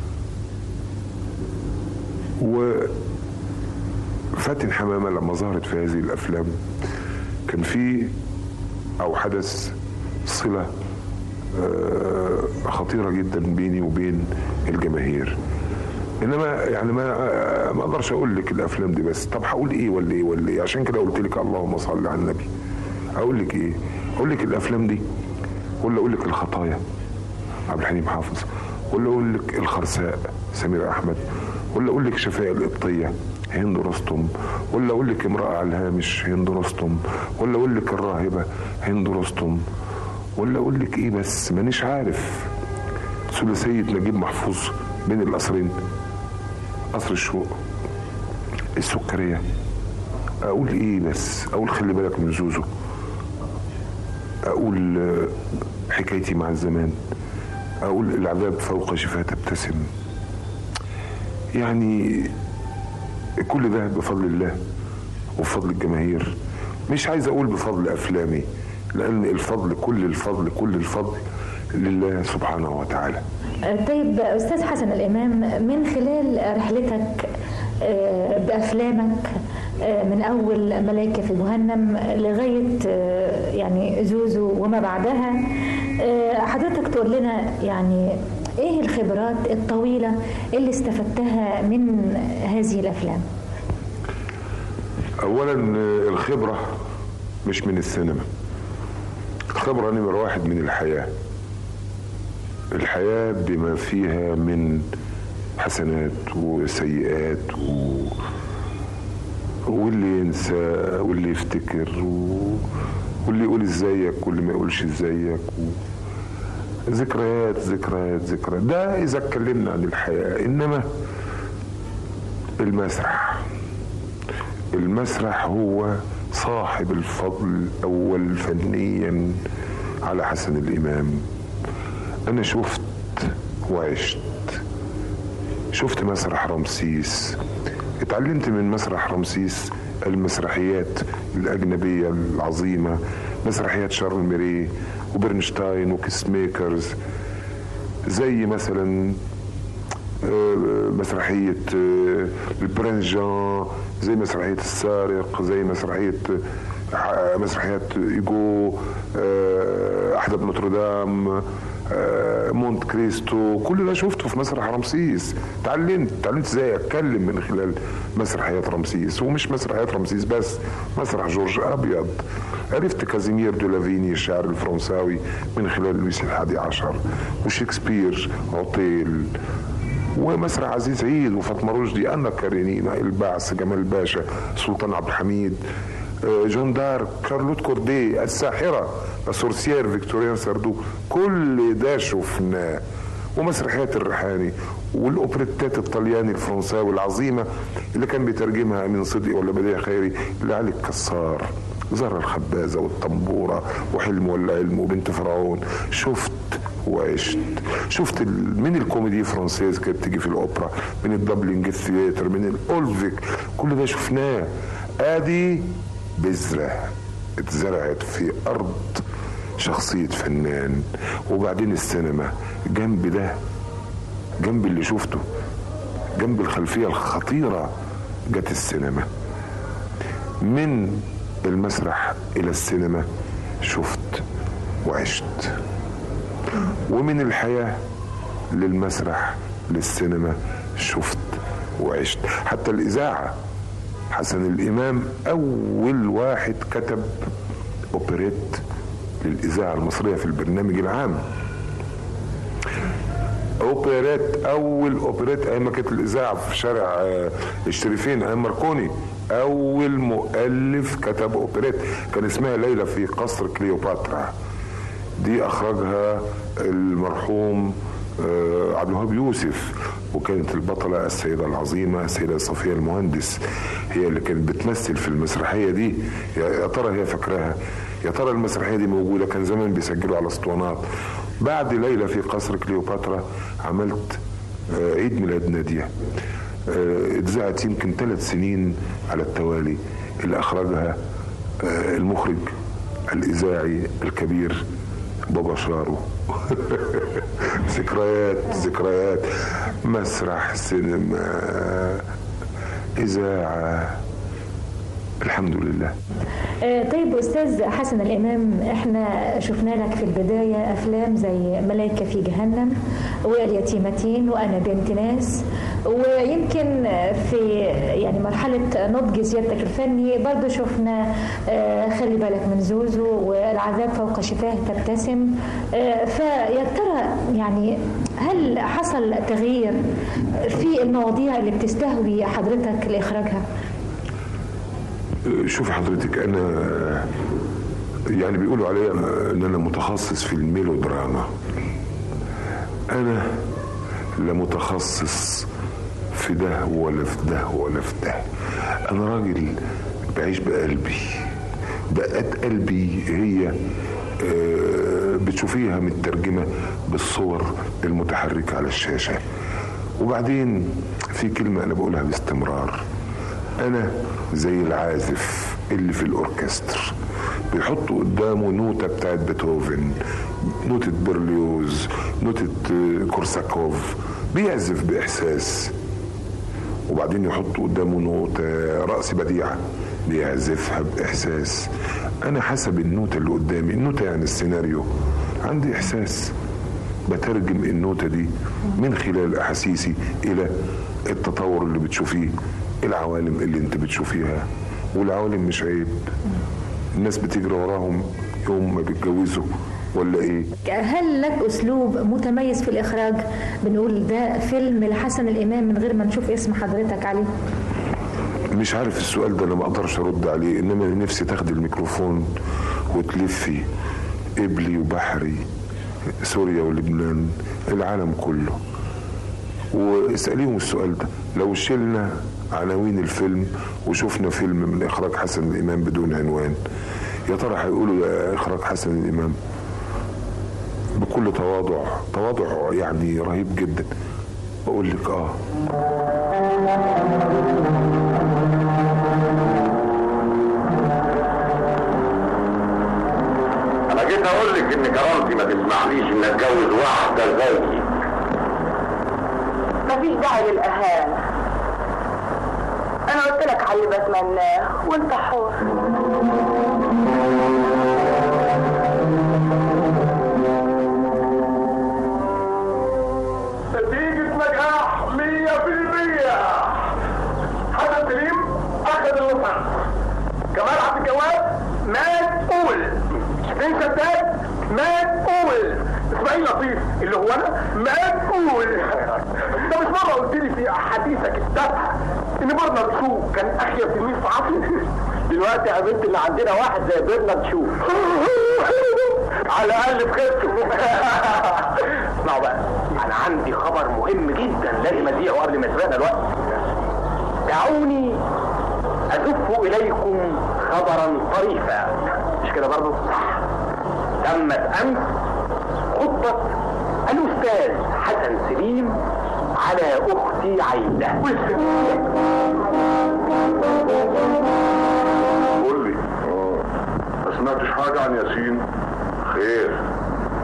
وفاتن حمامة لما ظهرت في هذه الأفلام كان في أو حدث صلة آه، خطيرة جدا بيني وبين الجماهير انما يعني ما ما اقدرش اقول لك الافلام دي بس طب هقول ايه ولا ايه ولا ايه عشان كده قلت لك اللهم صل على النبي اقول لك ايه اقول لك الافلام دي ولا اقول لك الخطايا عبد الحليم حافظ ولا اقول لك الخرساء سمير احمد ولا اقول لك شفاء القبطيه هند رستم ولا اقول لك امراه على الهامش هند رستم ولا اقول لك الراهبه هند رستم ولا اقول لك ايه بس مانيش عارف ثلاثيه نجيب محفوظ بين القصرين قصر الشوق السكريه اقول ايه بس اقول خلي بالك من زوزو اقول آه، حكايتي مع الزمان اقول العذاب فوق شفاه تبتسم يعني كل ده بفضل الله وبفضل الجماهير مش عايز اقول بفضل افلامي لان الفضل كل الفضل كل الفضل لله سبحانه وتعالى طيب أستاذ حسن الإمام من خلال رحلتك آه، بأفلامك آه، من أول ملائكة في جهنم لغاية آه، يعني زوزو وما بعدها آه، حضرتك تقول لنا يعني إيه الخبرات الطويلة اللي استفدتها من هذه الأفلام اولا آه، الخبره مش من السينما الخبره نمر واحد من الحياه الحياه بما فيها من حسنات وسيئات و... واللي ينسى واللي يفتكر و... واللي يقول ازيك واللي ما يقولش ازيك و... ذكريات ذكريات ذكريات ده اذا اتكلمنا عن الحياه انما المسرح المسرح هو صاحب الفضل الاول فنيا على حسن الامام انا شفت وعشت شفت مسرح رمسيس اتعلمت من مسرح رمسيس المسرحيات الأجنبية العظيمة مسرحيات شارل ميري وبرنشتاين وكيس ميكرز زي مثلا آه، مسرحية آه، البرنس جان زي مسرحية السارق زي مسرحية آه، مسرحيات إيجو آه، أحدب نوتردام آه، مونت كريستو كل ده شفته في مسرح رمسيس تعلمت تعلمت ازاي اتكلم من خلال مسرحيات رمسيس ومش مسرحيات رمسيس بس مسرح جورج ابيض عرفت كازيمير دولافيني الشاعر الفرنساوي من خلال لويس الحادي عشر وشكسبير عطيل ومسرح عزيز عيد وفاطمه رشدي انا كارينينا البعث جمال باشا سلطان عبد الحميد آه، جون دارك كارلوت كوردي الساحره السورسيير فيكتوريان ساردو كل ده شفناه ومسرحيات الريحاني والاوبريتات الطلياني الفرنساوي العظيمه اللي كان بيترجمها امين صدقي ولا بديع خيري اللي علي الكسار زهرة الخبازة والطنبورة وحلم ولا علم وبنت فرعون شفت وعشت شفت ال- من الكوميدي فرانسيز كانت بتيجي في الاوبرا من الدبلنج ثياتر من الاولفيك كل ده شفناه ادي بذره اتزرعت في ارض شخصيه فنان وبعدين السينما جنب ده جنب اللي شفته جنب الخلفيه الخطيره جت السينما من المسرح الى السينما شفت وعشت ومن الحياه للمسرح للسينما شفت وعشت حتى الاذاعه حسن الامام اول واحد كتب اوبريت للاذاعه المصريه في البرنامج العام اوبريت اول اوبريت ايام ما كانت الاذاعه في شارع آه، الشريفين ايام ماركوني اول مؤلف كتب اوبريت كان اسمها ليلى في قصر كليوباترا دي اخرجها المرحوم آه، عبد الوهاب يوسف وكانت البطلة السيدة العظيمة السيدة صفية المهندس هي اللي كانت بتمثل في المسرحية دي يا يا ترى هي فاكراها يا ترى المسرحية دي موجودة كان زمان بيسجلوا على اسطوانات بعد ليلى في قصر كليوباترا عملت آه، عيد ميلاد نادية آه، اتذاعت يمكن ثلاث سنين على التوالي اللي أخرجها آه، المخرج الإذاعي الكبير بابا شارو ذكريات ذكريات مسرح سينما إذاعة الحمد لله آه، طيب أستاذ حسن الإمام إحنا شفنا لك في البداية أفلام زي ملائكة في جهنم واليتيمتين وأنا بنت ناس ويمكن في يعني مرحلة نضج سيادتك الفني برضو شفنا آه، خلي بالك من زوزو والعذاب فوق شفاه تبتسم آه، فيا ترى يعني هل حصل تغيير في المواضيع اللي بتستهوي حضرتك لإخراجها؟ شوف حضرتك انا يعني بيقولوا عليا ان انا متخصص في الميلودراما انا لا متخصص في ده ولا في ده ولا في ده انا راجل بعيش بقلبي دقات قلبي هي آه، بتشوفيها مترجمة بالصور المتحركة على الشاشة وبعدين في كلمة أنا بقولها باستمرار أنا زي العازف اللي في الأوركستر بيحطوا قدامه نوتة بتاعت بيتهوفن نوتة برليوز نوتة آه، كورساكوف بيعزف بإحساس وبعدين يحطوا قدامه نوتة رأس بديعة بيعزفها بإحساس أنا حسب النوتة اللي قدامي النوتة يعني السيناريو عندي إحساس بترجم النوتة دي من خلال أحاسيسي إلى التطور اللي بتشوفيه العوالم اللي انت بتشوفيها والعوالم مش عيب الناس بتجري وراهم يوم ما بيتجوزوا ولا ايه هل لك اسلوب متميز في الاخراج بنقول ده فيلم لحسن الامام من غير ما نشوف اسم حضرتك عليه مش عارف السؤال ده انا ما اقدرش ارد عليه انما أنا نفسي تاخدي الميكروفون وتلفي قبلي وبحري سوريا ولبنان العالم كله واساليهم السؤال ده لو شلنا عناوين الفيلم وشفنا فيلم من اخراج حسن الامام بدون عنوان يا ترى هيقولوا يا اخراج حسن الامام بكل تواضع تواضع يعني رهيب جدا بقول لك اه انا جيت اقول لك ان كرامتي ما تسمحليش ان اتجوز واحده زيك مفيش داعي للإهانة أنا قلت لك على اللي بتمناه وأنت حر نتيجة نجاح 100% حسن سليم أخذ اللصان كمال عبد الجواد مات أول حسين شداد مات أول إسماعيل لطيف اللي هو أنا مات أول ده مش مرة قلت لي في أحاديثك التافهة إن برنارد شو كان أخير تلميذ في عصري دلوقتي يا بنت اللي عندنا واحد زي برنارد شو على الأقل في خفته اسمعوا بقى أنا عندي خبر مهم جدا لازم أذيعه قبل ما يسبقنا الوقت دعوني أزف إليكم خبرا طريفا مش كده برضه؟ تمت أمس خطبة الأستاذ حسن سليم على أختي عايدة قول لي ما سمعتش حاجة عن ياسين خير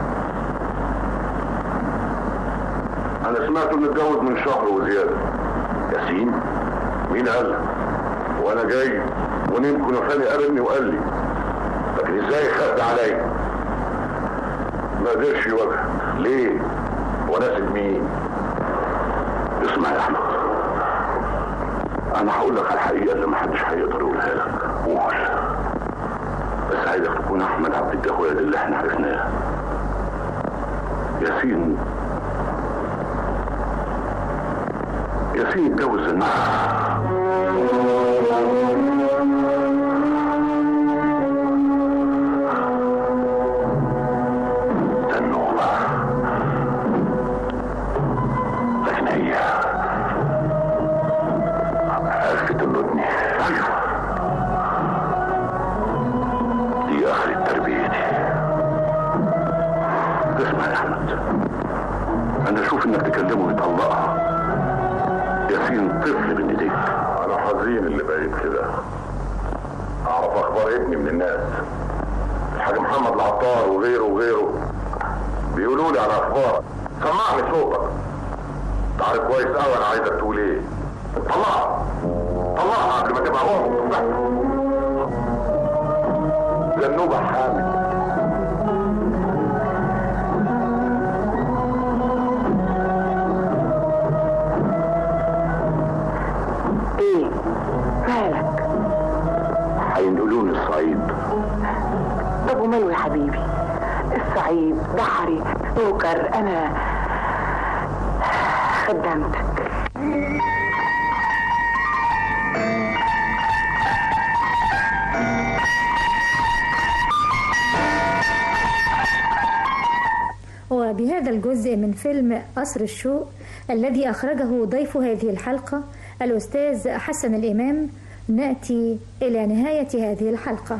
أنا سمعت إنه اتجوز من شهر وزيادة ياسين مين قال لك وانا جاي ونمكن وفاني قابلني وقال لي لكن ازاي خد عليا ما قدرش يواجهك ليه وناسب مين اسمع يا احمد انا هقول لك على الحقيقه اللي محدش هيقدر يقولها لك قول بس عايزك تكون احمد عبد الجواد اللي احنا عرفناه ياسين ياسين اتجوز الناس النوبة لكن هي عرفت تموتني ايوه دي اخر تربيتي اسمع يا احمد انا اشوف انك تكلمه ويطلقها ياسين طفل بين ايديك انا حزين اللي بقيت كده اعرف اخبار ابني من الناس الحاج محمد العطار وغيره وغيره بيقولوا لي على اخبارك سمعني صوتك انت عارف كويس قوي انا عايزك تقول ايه طلعها طلعها قبل ما تبقى ام زنوبة حامل ايه مالك هينقلوني الصعيد طب وماله يا حبيبي الصعيد بحري سكر انا خدمتك وبهذا الجزء من فيلم قصر الشوق الذي أخرجه ضيف هذه الحلقة الأستاذ حسن الإمام نأتي إلى نهاية هذه الحلقة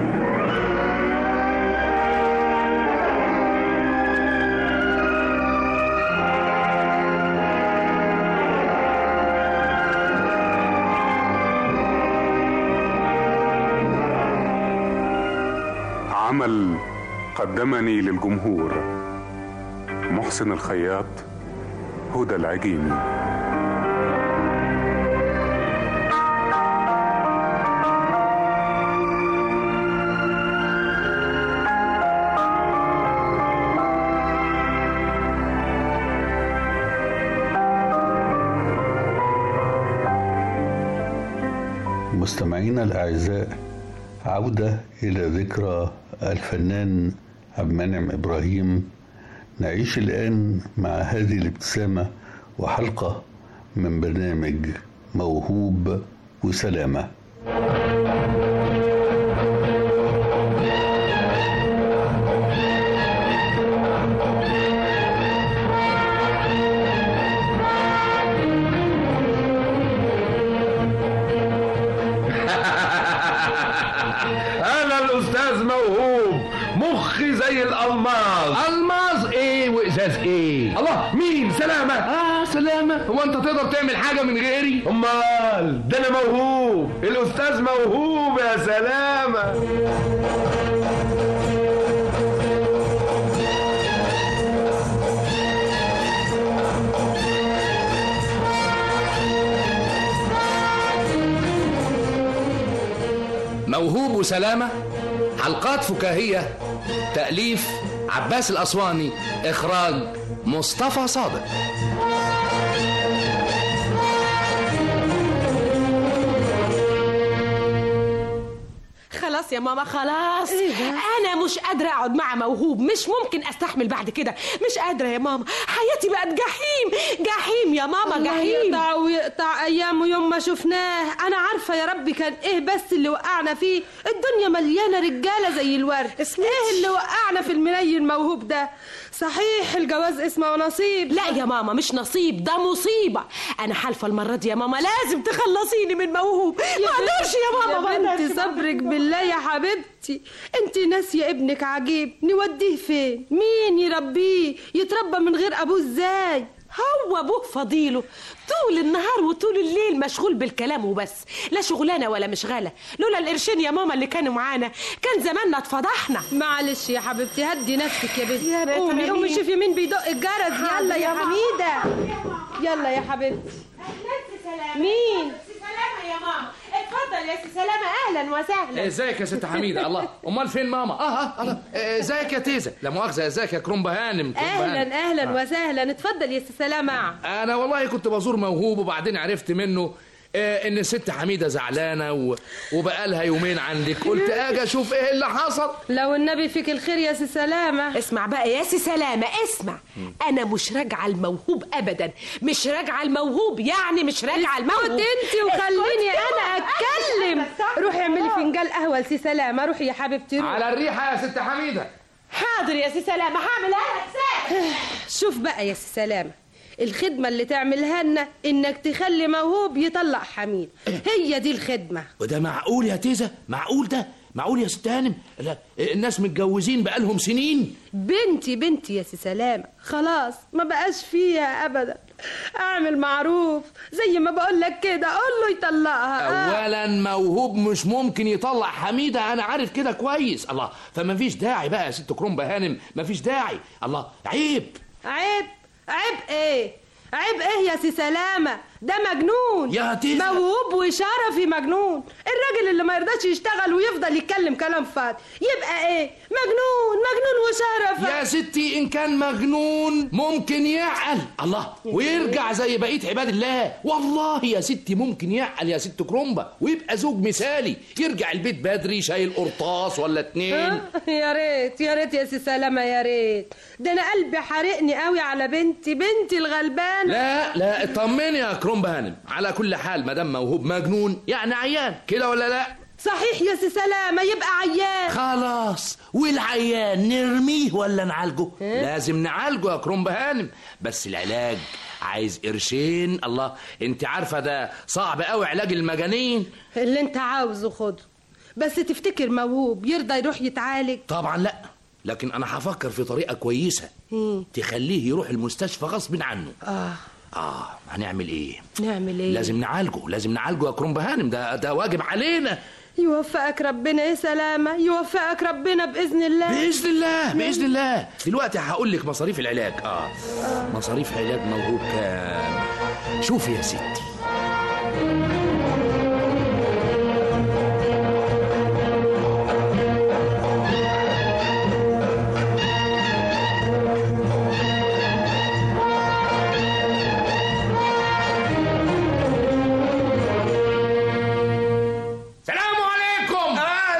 عمل قدمني للجمهور محسن الخياط هدى العجيمي مستمعينا الأعزاء عودة إلى ذكرى الفنان عبد المنعم إبراهيم نعيش الآن مع هذه الابتسامة وحلقة من برنامج موهوب وسلامة انا الاستاذ موهوب مخي زي الالماس الماس ايه وازاز ايه الله مين سلامه اه سلامه هو انت تقدر تعمل حاجه من غيري امال ده انا موهوب الاستاذ موهوب يا سلامه موهوب وسلامة حلقات فكاهية تأليف عباس الأسواني إخراج مصطفى صادق خلاص يا ماما خلاص انا مش قادره اقعد مع موهوب مش ممكن استحمل بعد كده مش قادره يا ماما حياتي بقت جحيم جحيم يا ماما الله جحيم يقطع ويقطع ايامه يوم ما شفناه انا عارفه يا ربي كان ايه بس اللي وقعنا فيه الدنيا مليانه رجاله زي الورد ايه اللي وقعنا في المنين موهوب ده صحيح الجواز اسمه نصيب لا يا ماما مش نصيب ده مصيبه انا حالفه المره دي يا ماما لازم تخلصيني من موهوب ما اقدرش يا ماما ما يا اقدرش بنت صبرك بالله يا حبيبتي انت ناسيه ابنك عجيب نوديه فين مين يربيه يتربى من غير ابوه ازاي هو ابوه فضيله طول النهار وطول الليل مشغول بالكلام وبس لا شغلانه ولا مشغله لولا القرشين يا ماما اللي كانوا معانا كان زماننا اتفضحنا معلش يا حبيبتي هدي نفسك يا بنتي يا ريت قومي أنا قومي مين؟ شوفي مين بيدق الجرس يلا حاضر يا يا ماما. حميده يلا يا حبيبتي سلامة مين؟ سي سلامة يا ماما اتفضل يا سي سلامة أهلا وسهلا ازيك يا ست حميده الله امال فين ماما اه اه الله آه، ازيك يا تيزه لا مؤاخذه ازيك يا كرومبا هانم كرومبا هانم. اهلا اهلا آه. وسهلا اتفضل يا سي سلامة انا والله كنت بزور موهوب وبعدين عرفت منه آه، ان الست حميده زعلانه و... وبقالها يومين عندك قلت اجي اشوف ايه اللي حصل لو النبي فيك الخير يا سي سلامة اسمع بقى يا سي سلامة اسمع أنا مش راجعة الموهوب أبدا مش راجعة الموهوب يعني مش راجعة الموهوب اسكت انت وخليني انا اتكلم روحي اعملي فنجان قهوه لسي سلامه روحي يا حبيبتي روحي على الريحه يا ست حميده حاضر يا سي سلامة هعمل أنا شوف بقى يا سي سلامه الخدمة اللي تعملها لنا انك تخلي موهوب يطلع حميد هي دي الخدمة وده معقول يا تيزه معقول ده معقول يا ست هانم لا الناس متجوزين بقالهم سنين بنتي بنتي يا سي سلامة خلاص ما بقاش فيها ابدا اعمل معروف زي ما بقول لك كده قول له يطلقها آه. اولا موهوب مش ممكن يطلع حميده انا عارف كده كويس الله فما فيش داعي بقى يا ست كرومبا هانم ما فيش داعي الله عيب عيب عيب ايه عيب ايه يا سي سلامة ده مجنون يا تيزة. موهوب وشرفي مجنون الراجل اللي ما يرضاش يشتغل ويفضل يتكلم كلام فاضي يبقى ايه مجنون مجنون وشرف يا ستي ان كان مجنون ممكن يعقل الله ويرجع زي بقيه عباد الله والله يا ستي ممكن يعقل يا ست كرومبا ويبقى زوج مثالي يرجع البيت بدري شايل قرطاس ولا اتنين ها؟ يا ريت يا ريت يا سي سلامة يا ريت ده انا قلبي حارقني قوي على بنتي بنتي الغلبانة لا لا اطمني يا كرومبا هانم على كل حال ما دام موهوب مجنون يعني عيان كده ولا لا صحيح يا سي سلامة يبقى عيان خلاص والعيان نرميه ولا نعالجه لازم نعالجه يا كرومبا هانم بس العلاج عايز قرشين الله انت عارفه ده صعب قوي علاج المجانين اللي انت عاوزه خده بس تفتكر موهوب يرضى يروح يتعالج طبعا لا لكن انا هفكر في طريقه كويسه مم. تخليه يروح المستشفى غصب عنه اه اه هنعمل ايه نعمل ايه لازم نعالجه لازم نعالجه يا كرومبا هانم ده ده واجب علينا يوفقك ربنا يا سلامة يوفقك ربنا بإذن الله باذن الله باذن الله دلوقتي هقول لك مصاريف العلاج اه مصاريف علاج موهوب كام شوفي يا ستي سلام عليكم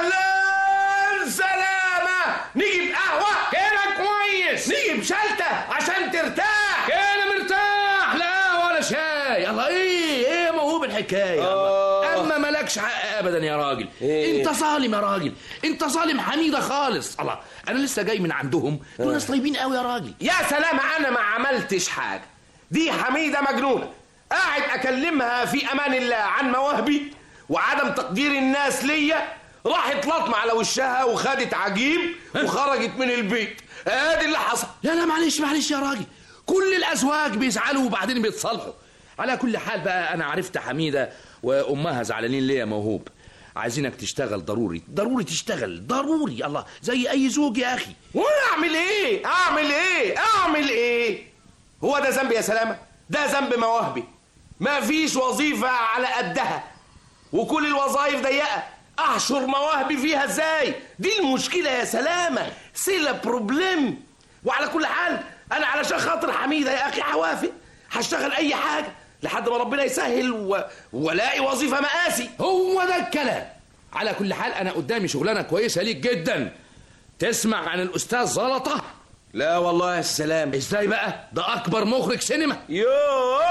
اهلا سلامة نجيب قهوة كده كويس نجيب شلتة عشان ترتاح كده مرتاح لا ولا شاي الله ايه ايه موهوب الحكايه الله. اما مالكش حق ابدا يا راجل إيه؟ انت ظالم يا راجل انت ظالم حميده خالص الله انا لسه جاي من عندهم دول ناس طيبين قوي يا راجل يا سلامة أنا ما عملتش حاجة دي حميدة مجنونة قاعد أكلمها في أمان الله عن مواهبي وعدم تقدير الناس ليا راحت لطمة على وشها وخدت عجيب وخرجت من البيت ادي اللي حصل لا لا معلش معلش يا راجل كل الازواج بيزعلوا وبعدين بيتصالحوا على كل حال بقى انا عرفت حميده وامها زعلانين ليه يا موهوب عايزينك تشتغل ضروري ضروري تشتغل ضروري الله زي اي زوج يا اخي وانا اعمل ايه اعمل ايه اعمل ايه هو ده ذنب يا سلامة ده ذنب مواهبي ما فيش وظيفة على قدها وكل الوظائف ضيقة احشر مواهبي فيها ازاي دي المشكلة يا سلامة سيلا بروبليم وعلى كل حال انا علشان خاطر حميدة يا اخي هوافق هشتغل اي حاجة لحد ما ربنا يسهل و... والاقي وظيفة مقاسي هو ده الكلام على كل حال انا قدامي شغلانه كويسه ليك جدا تسمع عن الاستاذ زلطه لا والله يا سلام ازاي بقى ده اكبر مخرج سينما يوه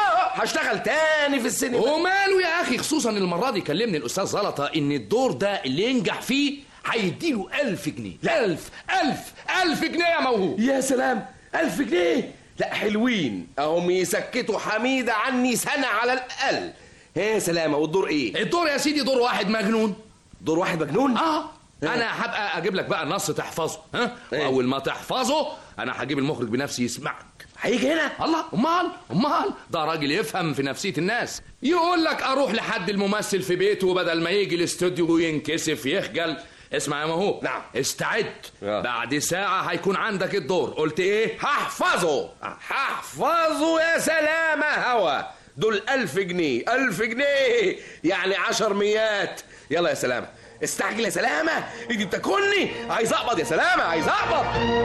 هشتغل تاني في السينما وماله يا اخي خصوصا المره دي كلمني الاستاذ زلطه ان الدور ده اللي ينجح فيه هيديله ألف جنيه ألف ألف ألف جنيه يا موهوب يا سلام ألف جنيه لا حلوين اهم يسكتوا حميدة عني سنة على الأقل ايه سلامة والدور ايه الدور يا سيدي دور واحد مجنون دور واحد مجنون اه انا هبقى اجيب لك بقى النص تحفظه ها واول ما تحفظه انا هجيب المخرج بنفسي يسمعك هيجي هنا الله امال امال ده راجل يفهم في نفسيه الناس يقول لك اروح لحد الممثل في بيته بدل ما يجي الاستوديو ينكسف يخجل اسمع يا مهو نعم استعد بعد ساعة هيكون عندك الدور قلت ايه هحفظه هحفظه يا سلامة هوا دول ألف جنيه ألف جنيه يعني عشر ميات يلا يا سلامة استعجل يا سلامة ايدي بتاكلني عايز اقبض يا سلامة عايز اقبض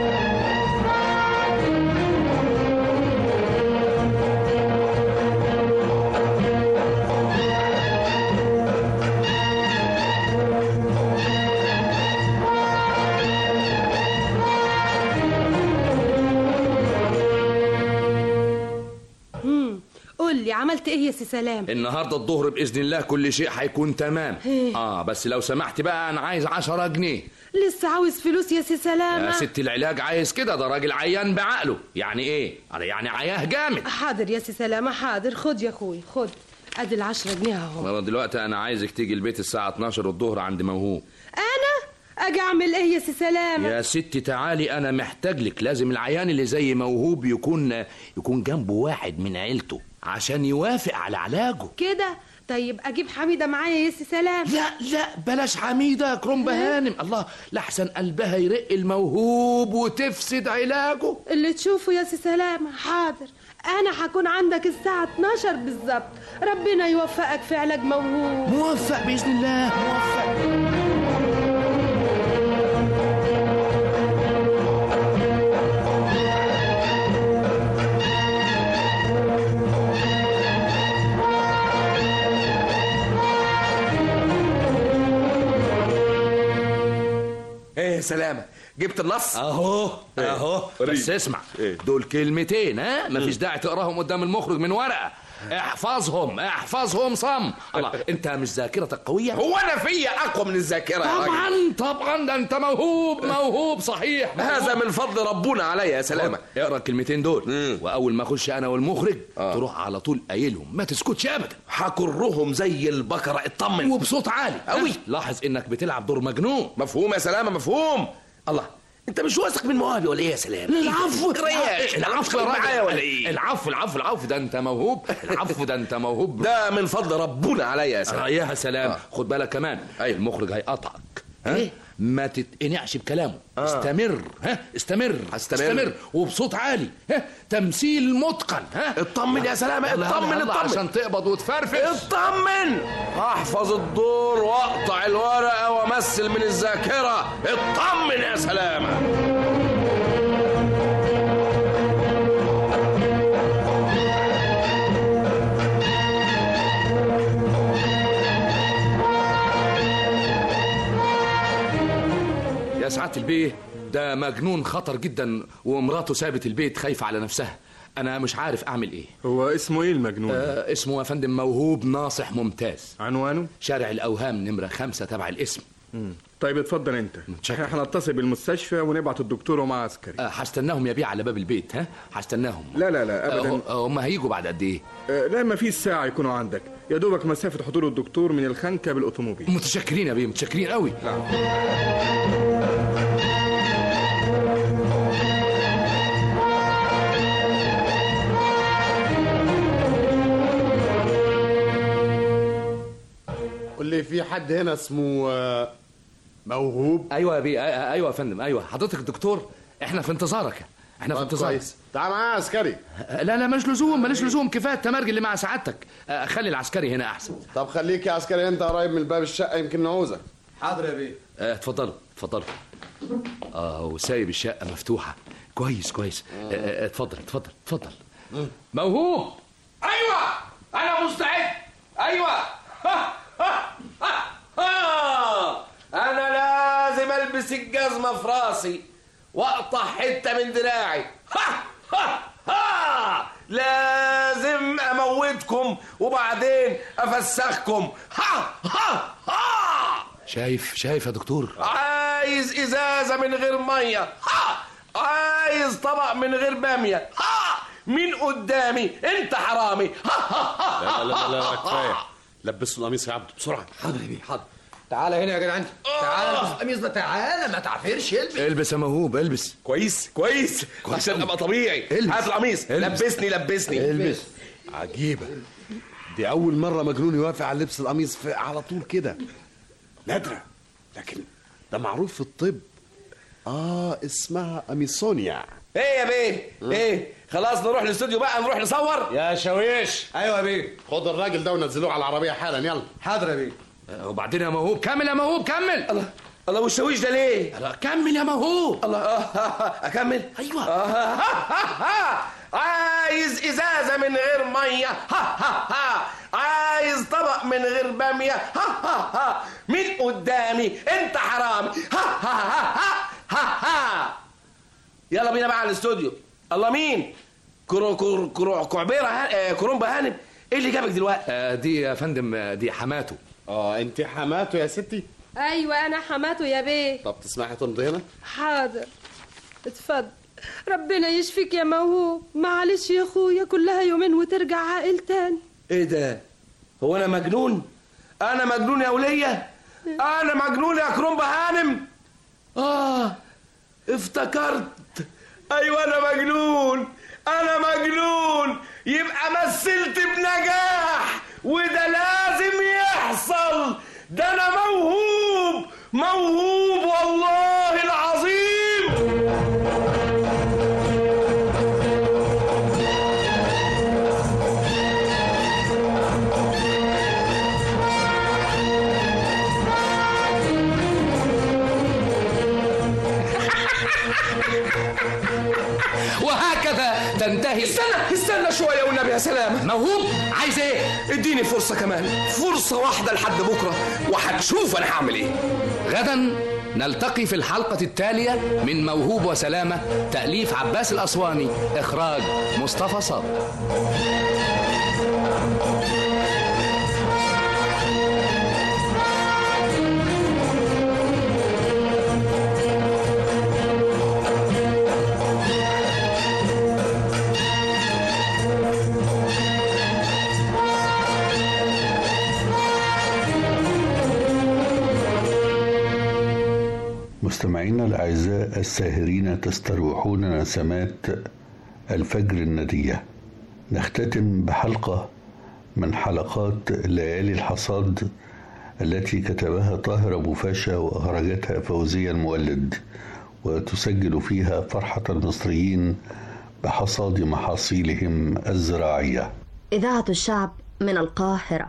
امم قول لي عملت ايه يا سي سلام النهارده الظهر باذن الله كل شيء هيكون تمام إيه. اه بس لو سمحت بقى انا عايز 10 جنيه لسه عاوز فلوس يا سي سلامة يا ست العلاج عايز كده ده راجل عيان بعقله يعني ايه يعني عياه جامد حاضر يا سي سلامة حاضر خد يا اخوي خد ادي العشرة جنيه اهو والله دلوقتي انا عايزك تيجي البيت الساعه 12 الظهر عند موهوب انا اجي اعمل ايه يا سي سلامة يا ستي تعالي انا محتاج لك لازم العيان اللي زي موهوب يكون يكون جنبه واحد من عيلته عشان يوافق على علاجه كده طيب اجيب حميدة معايا يا سي سلام لا لا بلاش حميدة كرومبة هانم الله لحسن قلبها يرق الموهوب وتفسد علاجه اللي تشوفه يا سي سلامة حاضر انا هكون عندك الساعة 12 بالظبط ربنا يوفقك في علاج موهوب موفق باذن الله موفق ايه يا سلامة جبت النص اهو اهو بس اسمع دول كلمتين ها مفيش مم. داعي تقراهم قدام المخرج من ورقه احفظهم احفظهم صم الله انت مش ذاكرتك قويه هو انا فيا اقوى من الذاكرة يا راجل طبعا طبعا ده انت موهوب موهوب صحيح هذا من فضل ربنا عليا يا سلامة خد، اقرا الكلمتين دول واول ما اخش انا والمخرج تروح على طول قايلهم ما تسكتش ابدا هكرهم زي البقرة اطمن وبصوت عالي قوي لاحظ انك بتلعب دور مجنون مفهوم يا سلامة مفهوم الله انت مش واثق من مواهبي ولا ايه يا سلام العفو رياش العفو يا معايا راجل ولا ايه العفو العفو العفو ده انت موهوب العفو ده انت موهوب ده من فضل ربنا عليا يا سلام يا سلام خد بالك كمان المخرج هيقطعك ها ما تتقنعش بكلامه آه. استمر ها استمر هستمر. استمر وبصوت عالي ها تمثيل متقن ها اطمن يا سلامة يلا، اطمن يلا، اطمن عشان تقبض وتفرفش اطمن احفظ الدور واقطع الورقة وامثل من الذاكرة اطمن يا سلامة يا سعادة البيه ده مجنون خطر جدا ومراته سابت البيت خايفة على نفسها أنا مش عارف أعمل إيه هو اسمه ايه المجنون؟ آه اسمه يا فندم موهوب ناصح ممتاز عنوانه؟ شارع الأوهام نمرة خمسة تبع الاسم مم. طيب اتفضل انت احنا هنتصل بالمستشفى ونبعت الدكتور ومعاه عسكري آه، هستناهم يا بيه على باب البيت ها هستناهم لا لا لا ابدا آه، هم هيجوا بعد قد ايه آه، لا ما فيش ساعة يكونوا عندك يا دوبك مسافة حضور الدكتور من الخنكة بالأوتوموبيل متشكرين يا بيه متشكرين قوي قول لي في حد هنا اسمه آه، موهوب ايوه يا بيه آه، ايوه يا فندم ايوه حضرتك الدكتور احنا في انتظارك احنا في طب انتظارك كويس تعال معايا عسكري لا لا مش لزوم ماليش لزوم كفايه التمرج اللي مع سعادتك آه، خلي العسكري هنا احسن طب خليك يا عسكري انت قريب من باب الشقه يمكن نعوزك حاضر يا بيه آه، اتفضلوا اتفضلوا اه وسايب الشقه مفتوحه كويس كويس آه، آه، اتفضل اتفضل اتفضل موهوب ايوه انا مستعد ايوه ها ها ها ها. انا لازم البس الجزمه في راسي واقطع حته من دراعي ها ها ها لازم اموتكم وبعدين افسخكم ها ها ها شايف شايف يا دكتور عايز ازازه من غير ميه ها عايز طبق من غير باميه ها مين قدامي انت حرامي ها ها ها لا لا لا لا كفايه لبسوا القميص يا عبد بسرعه حاضر يا بيه حاضر تعالى هنا يا جدعان تعالى البس القميص ده تعالى ما تعفرش البس البس يا موهوب البس كويس كويس عشان ابقى طبيعي البس. هات القميص البس. لبسني لبسني البس عجيبه دي اول مره مجنون يوافق على لبس القميص في على طول كده نادره لكن ده معروف في الطب اه اسمها اميسونيا ايه يا بيه ايه خلاص نروح الاستوديو بقى نروح نصور يا شويش ايوه يا بيه خد الراجل ده ونزلوه على العربيه حالا يلا حاضر يا بيه وبعدين يا موهوب كمل يا موهوب كمل الله الله والشاويش ده ليه الله كمل يا موهوب الله آه اكمل ايوه آه عايز ازازه من غير ميه ها ها ها عايز طبق من غير باميه ها ها ها مين قدامي انت حرامي ها ها ها ها ها ها يلا بينا بقى على الاستوديو الله مين كرو كرو كرو كعبيره ها... آه، كرومبا هانم ايه اللي جابك دلوقتي آه، دي يا فندم آه، دي حماته اه انت حماته يا ستي ايوه انا حماته يا بيه طب تسمحي تمضي هنا حاضر اتفضل ربنا يشفيك يا موهوب معلش يا اخويا كلها يومين وترجع عاقل تاني ايه ده هو انا مجنون انا مجنون يا وليه انا مجنون يا كرومبا هانم اه افتكرت ايوه انا مجنون انا مجنون يبقى مثلت بنجاح وده لازم يحصل ده انا موهوب موهوب والله العظيم وهكذا تنتهي استنى استنى شويه والنبي يا سلامه موهوب عايز ايه اديني فرصه كمان فرصه واحده لحد بكره وهتشوف انا هعمل ايه غدا نلتقي في الحلقة التالية من موهوب وسلامة تأليف عباس الأسواني إخراج مصطفى صابر مستمعينا الأعزاء الساهرين تستروحون نسمات الفجر الندية نختتم بحلقة من حلقات ليالي الحصاد التي كتبها طاهر أبو فاشا وأخرجتها فوزية المولد وتسجل فيها فرحة المصريين بحصاد محاصيلهم الزراعية إذاعة الشعب من القاهرة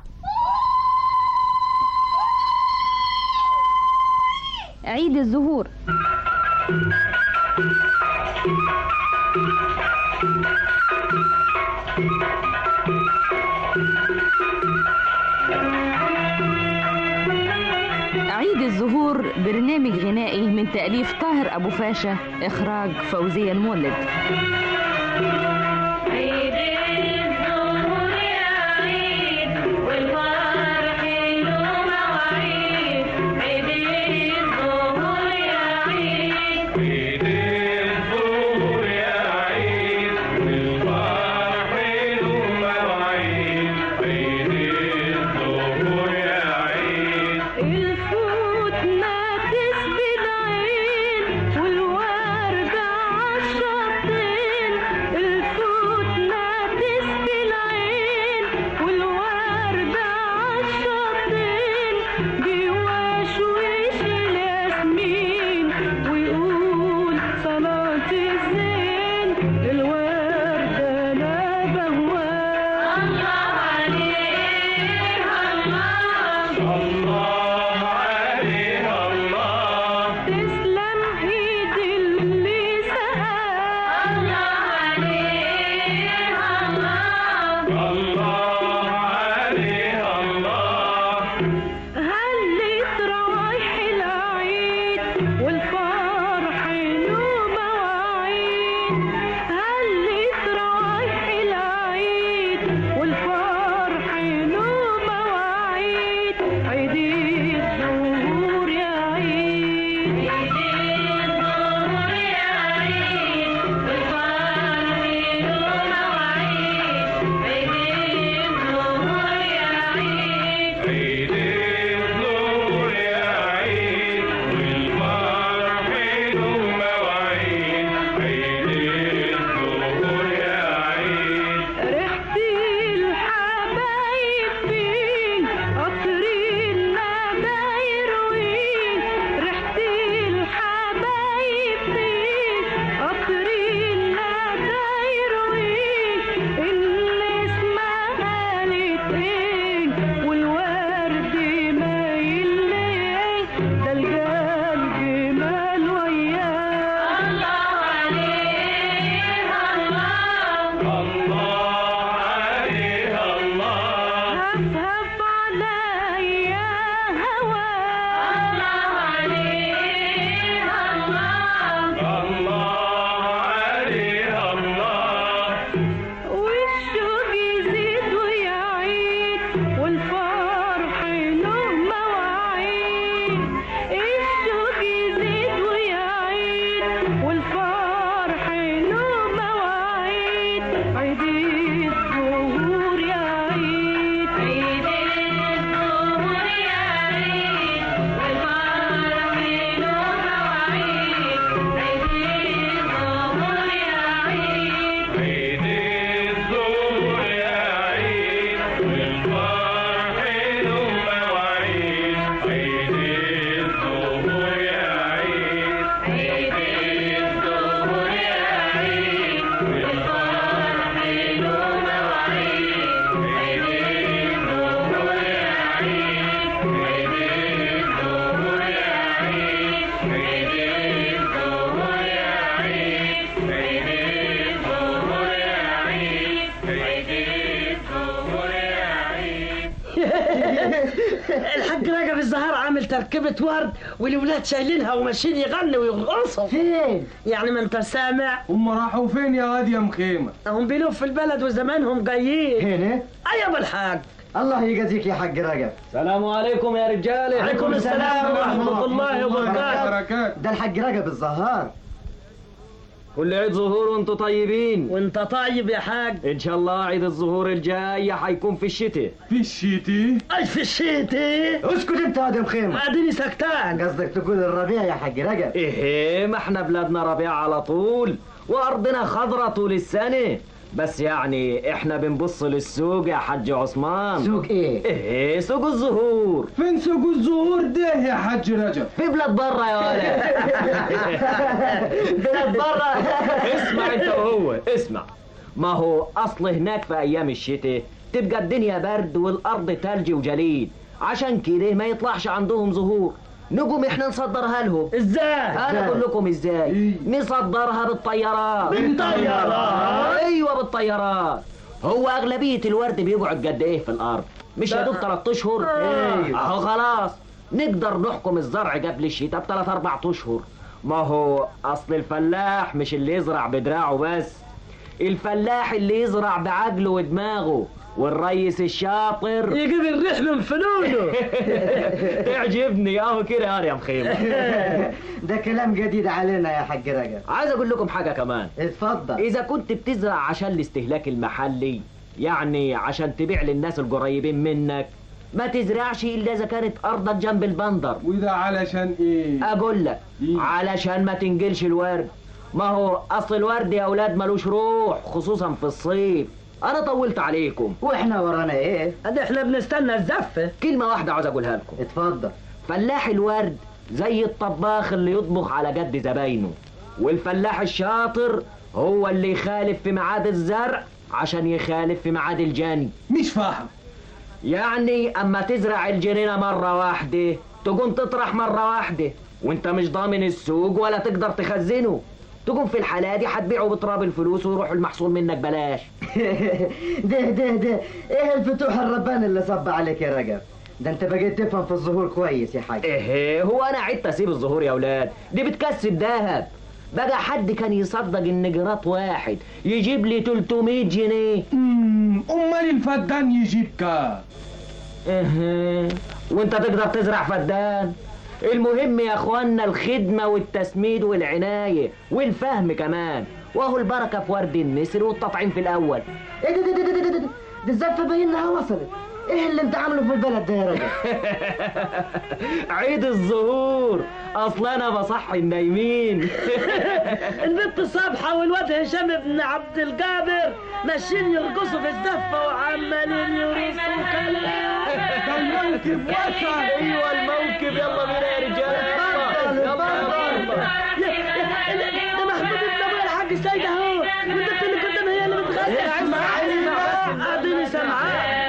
عيد الزهور عيد الزهور برنامج غنائي من تأليف طاهر أبو فاشا إخراج فوزية المولد الفوت ناكس بالعين والورد عالشطين الحاج رجب الزهار عامل تركيبة ورد والولاد شايلينها وماشيين يغنوا ويرقصوا فين؟ يعني ما انت سامع هم راحوا فين يا واد يا مخيمة؟ هم بيلوف في البلد وزمانهم جايين هنا؟ ايوه الحاج الله يجازيك يا حاج رجب السلام عليكم يا رجاله عليكم السلام ورحمة الله وبركاته ده الحاج رجب الزهار كل عيد ظهور وانتوا طيبين وانت طيب يا حاج ان شاء الله عيد الظهور الجاي حيكون في الشتاء في الشتاء اي في الشتاء اسكت انت يا مخيمة اديني سكتان قصدك تقول الربيع يا حاج رجب ايه ما احنا بلادنا ربيع على طول وارضنا خضرة طول السنة بس يعني احنا بنبص للسوق يا حاج عثمان سوق ايه؟ ايه سوق الزهور فين سوق الزهور ده يا حاج رجب؟ في بلاد برا يا ولد بلاد برا اسمع انت وهو اسمع ما هو اصل هناك في ايام الشتاء تبقى الدنيا برد والارض تلج وجليد عشان كده ما يطلعش عندهم زهور نقوم احنا نصدرها لهم ازاي انا اقول لكم ازاي نصدرها بالطيارات بالطيارات؟ ايوه بالطيارات هو اغلبيه الورد بيقعد قد ايه في الارض مش يا دوب ثلاث اشهر أيوة. اهو خلاص نقدر نحكم الزرع قبل الشتاء بثلاث اربع اشهر ما هو اصل الفلاح مش اللي يزرع بدراعه بس الفلاح اللي يزرع بعقله ودماغه والريس الشاطر يجيب الريح من فنونه تعجبني اهو كده يا مخيمه ده كلام جديد علينا يا حاج رجب عايز اقول لكم حاجه كمان اتفضل اذا كنت بتزرع عشان الاستهلاك المحلي يعني عشان تبيع للناس القريبين منك ما تزرعش الا اذا كانت ارضك جنب البندر وده علشان ايه؟ اقول لك علشان ما تنجلش الورد ما هو اصل الورد يا اولاد ملوش روح خصوصا في الصيف انا طولت عليكم واحنا ورانا ايه؟ ادي احنا بنستنى الزفه كلمه واحده عاوز اقولها لكم اتفضل فلاح الورد زي الطباخ اللي يطبخ على قد زباينه والفلاح الشاطر هو اللي يخالف في ميعاد الزرع عشان يخالف في ميعاد الجني مش فاهم يعني اما تزرع الجنينه مره واحده تقوم تطرح مره واحده وانت مش ضامن السوق ولا تقدر تخزنه تقوم في الحالة دي هتبيعه بتراب الفلوس ويروح المحصول منك بلاش ده ده ده ايه الفتوح الرباني اللي صب عليك يا رجب ده انت بقيت تفهم في الظهور كويس يا حاج ايه هو انا عدت اسيب الظهور يا اولاد دي بتكسب دهب بقى حد كان يصدق ان جرات واحد يجيب لي 300 جنيه امال الفدان يجيب كام ايه وانت تقدر تزرع فدان المهم يا اخوانا الخدمه والتسميد والعنايه والفهم كمان وهو البركه في ورد النسر والتطعيم في الاول ايه ده ده ده ده ده ده, ده الزفه باين انها وصلت ايه اللي انت عامله في البلد ده يا رجل عيد الظهور اصل انا بصحي النايمين البنت صبحة والواد هشام بن عبد الجابر ماشيين يرقصوا في الزفة وعمالين يرقصوا كلام ده الموكب وسع ايوه الموكب يلا بينا يا رجاله يلا يلا ده محمود بن ابو الحاج سيد اهو والبنت اللي قدام هي اللي بتغني اسمعيني قاعدين سامعاه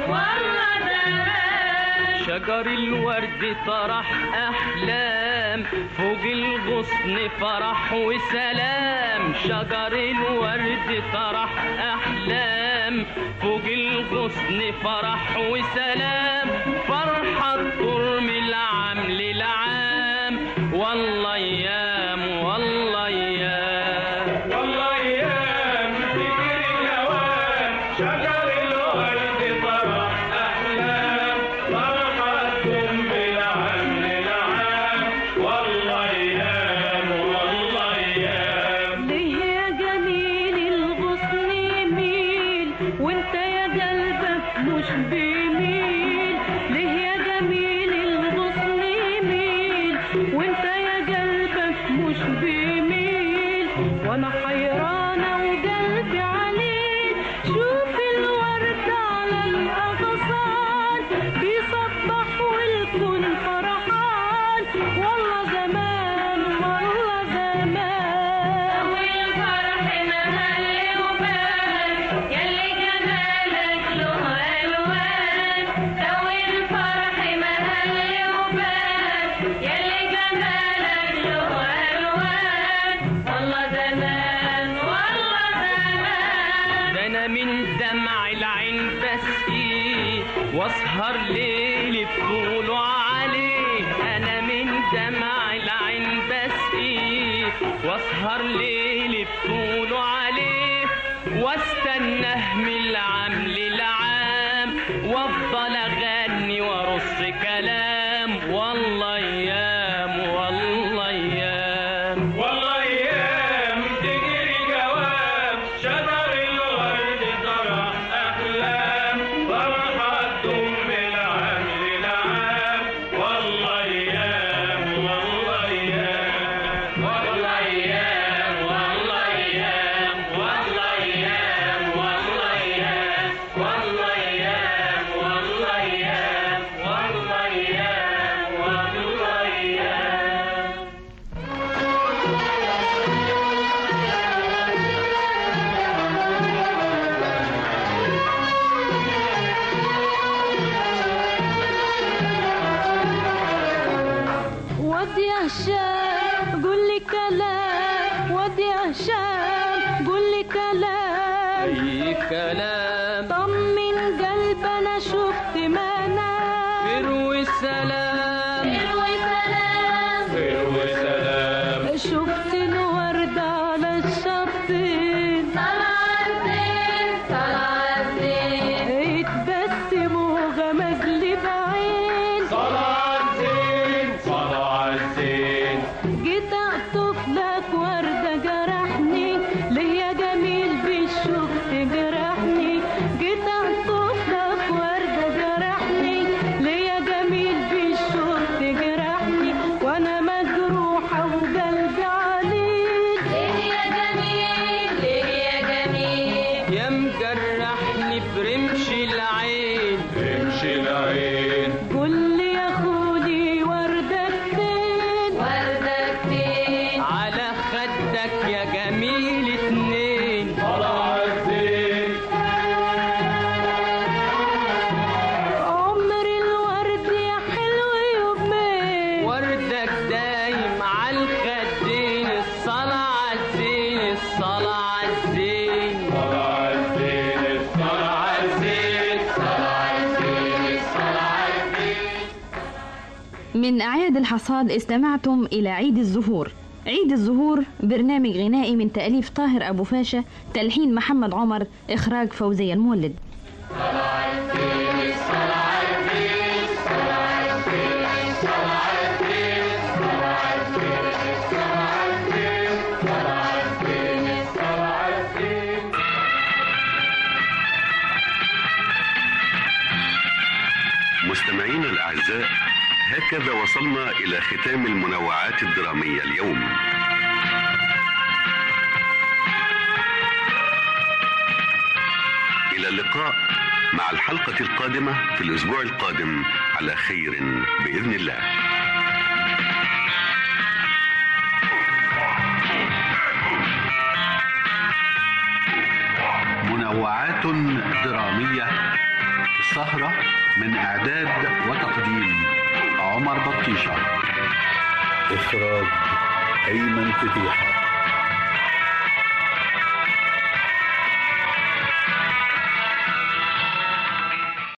شجر الورد طرح أحلام فوق الغصن فرح وسلام شجر الورد طرح أحلام فوق الغصن فرح وسلام فرحة ترم العام للعام والله أيام والله أيام والله أيام تجري الأوان شجر الورد طرح أحلام فرحتكم بالعام للعام والله أيام والله أيام ليه يا جميل الغصن يميل وانت يا قلبك مش بيميل ليه يا جميل الغصن يميل وانت يا قلبك مش بيميل وانا حيرانة وقلبي عليك شوف الورد على الاغصان بيصبح والكون فرحان والله زمان والله زمان والفرح مهلي وبان يلي جمالك له الوان من دمع العين بسقيه واسهر ليلي بطوله عليه انا من دمع العين بسقيه واسهر ليلي بطوله عليه واستناه من العام للعام وافضل اغني وارص كلام والله ايام والله ايام والله ايام تجري جواب شجر الورد طرح احلام فرحة ام العام للعام والله ايام والله ايام والله ايام والله ايام والله ايام والله ايام والله ايام والله ايام والله ايام والله ايام ودي يا هشام قول لي كلام ودي يا هشام قول لي كلام اي كلام طمن قلب انا شفت منام خير وسلام خير وسلام خير وسلام شفت الورد على الشطين طلع الزين طلع الزين اتبسموا غمز لي بعين طلع الزين طلع الزين جيت اقطف لك وردة جرحني ليا جميل بالشوق تجرحني جيت اقطف لك وردة جرحني ليا جميل بالشوق تجرحني وانا مجروحة وقلبي عليك ليه يا جميل ليه يا جميل يا مجرحني برمش العين برمش العين قول لي يا خولي وردك فين وردك فين على خدك يا جميل اتنين طلع الزين عمر الورد يا حلو يومين وردك دايم على الخدين الصلاة عالزين الصلاة عالزين الصلاة عالزين الصلاة عالزين الصلاة عالزين الصلاة عالزين من أعياد الحصاد استمعتم إلى عيد الزهور عيد الزهور برنامج غنائي من تأليف طاهر أبو فاشا تلحين محمد عمر إخراج فوزية المولد مستمعينا الأعزاء هكذا وصلنا إلى ختام المنوعات الدرامية اليوم إلى اللقاء مع الحلقة القادمة في الأسبوع القادم على خير بإذن الله منوعات درامية سهرة من إعداد وتقديم عمر بطيشة إخراج أيمن فتيحة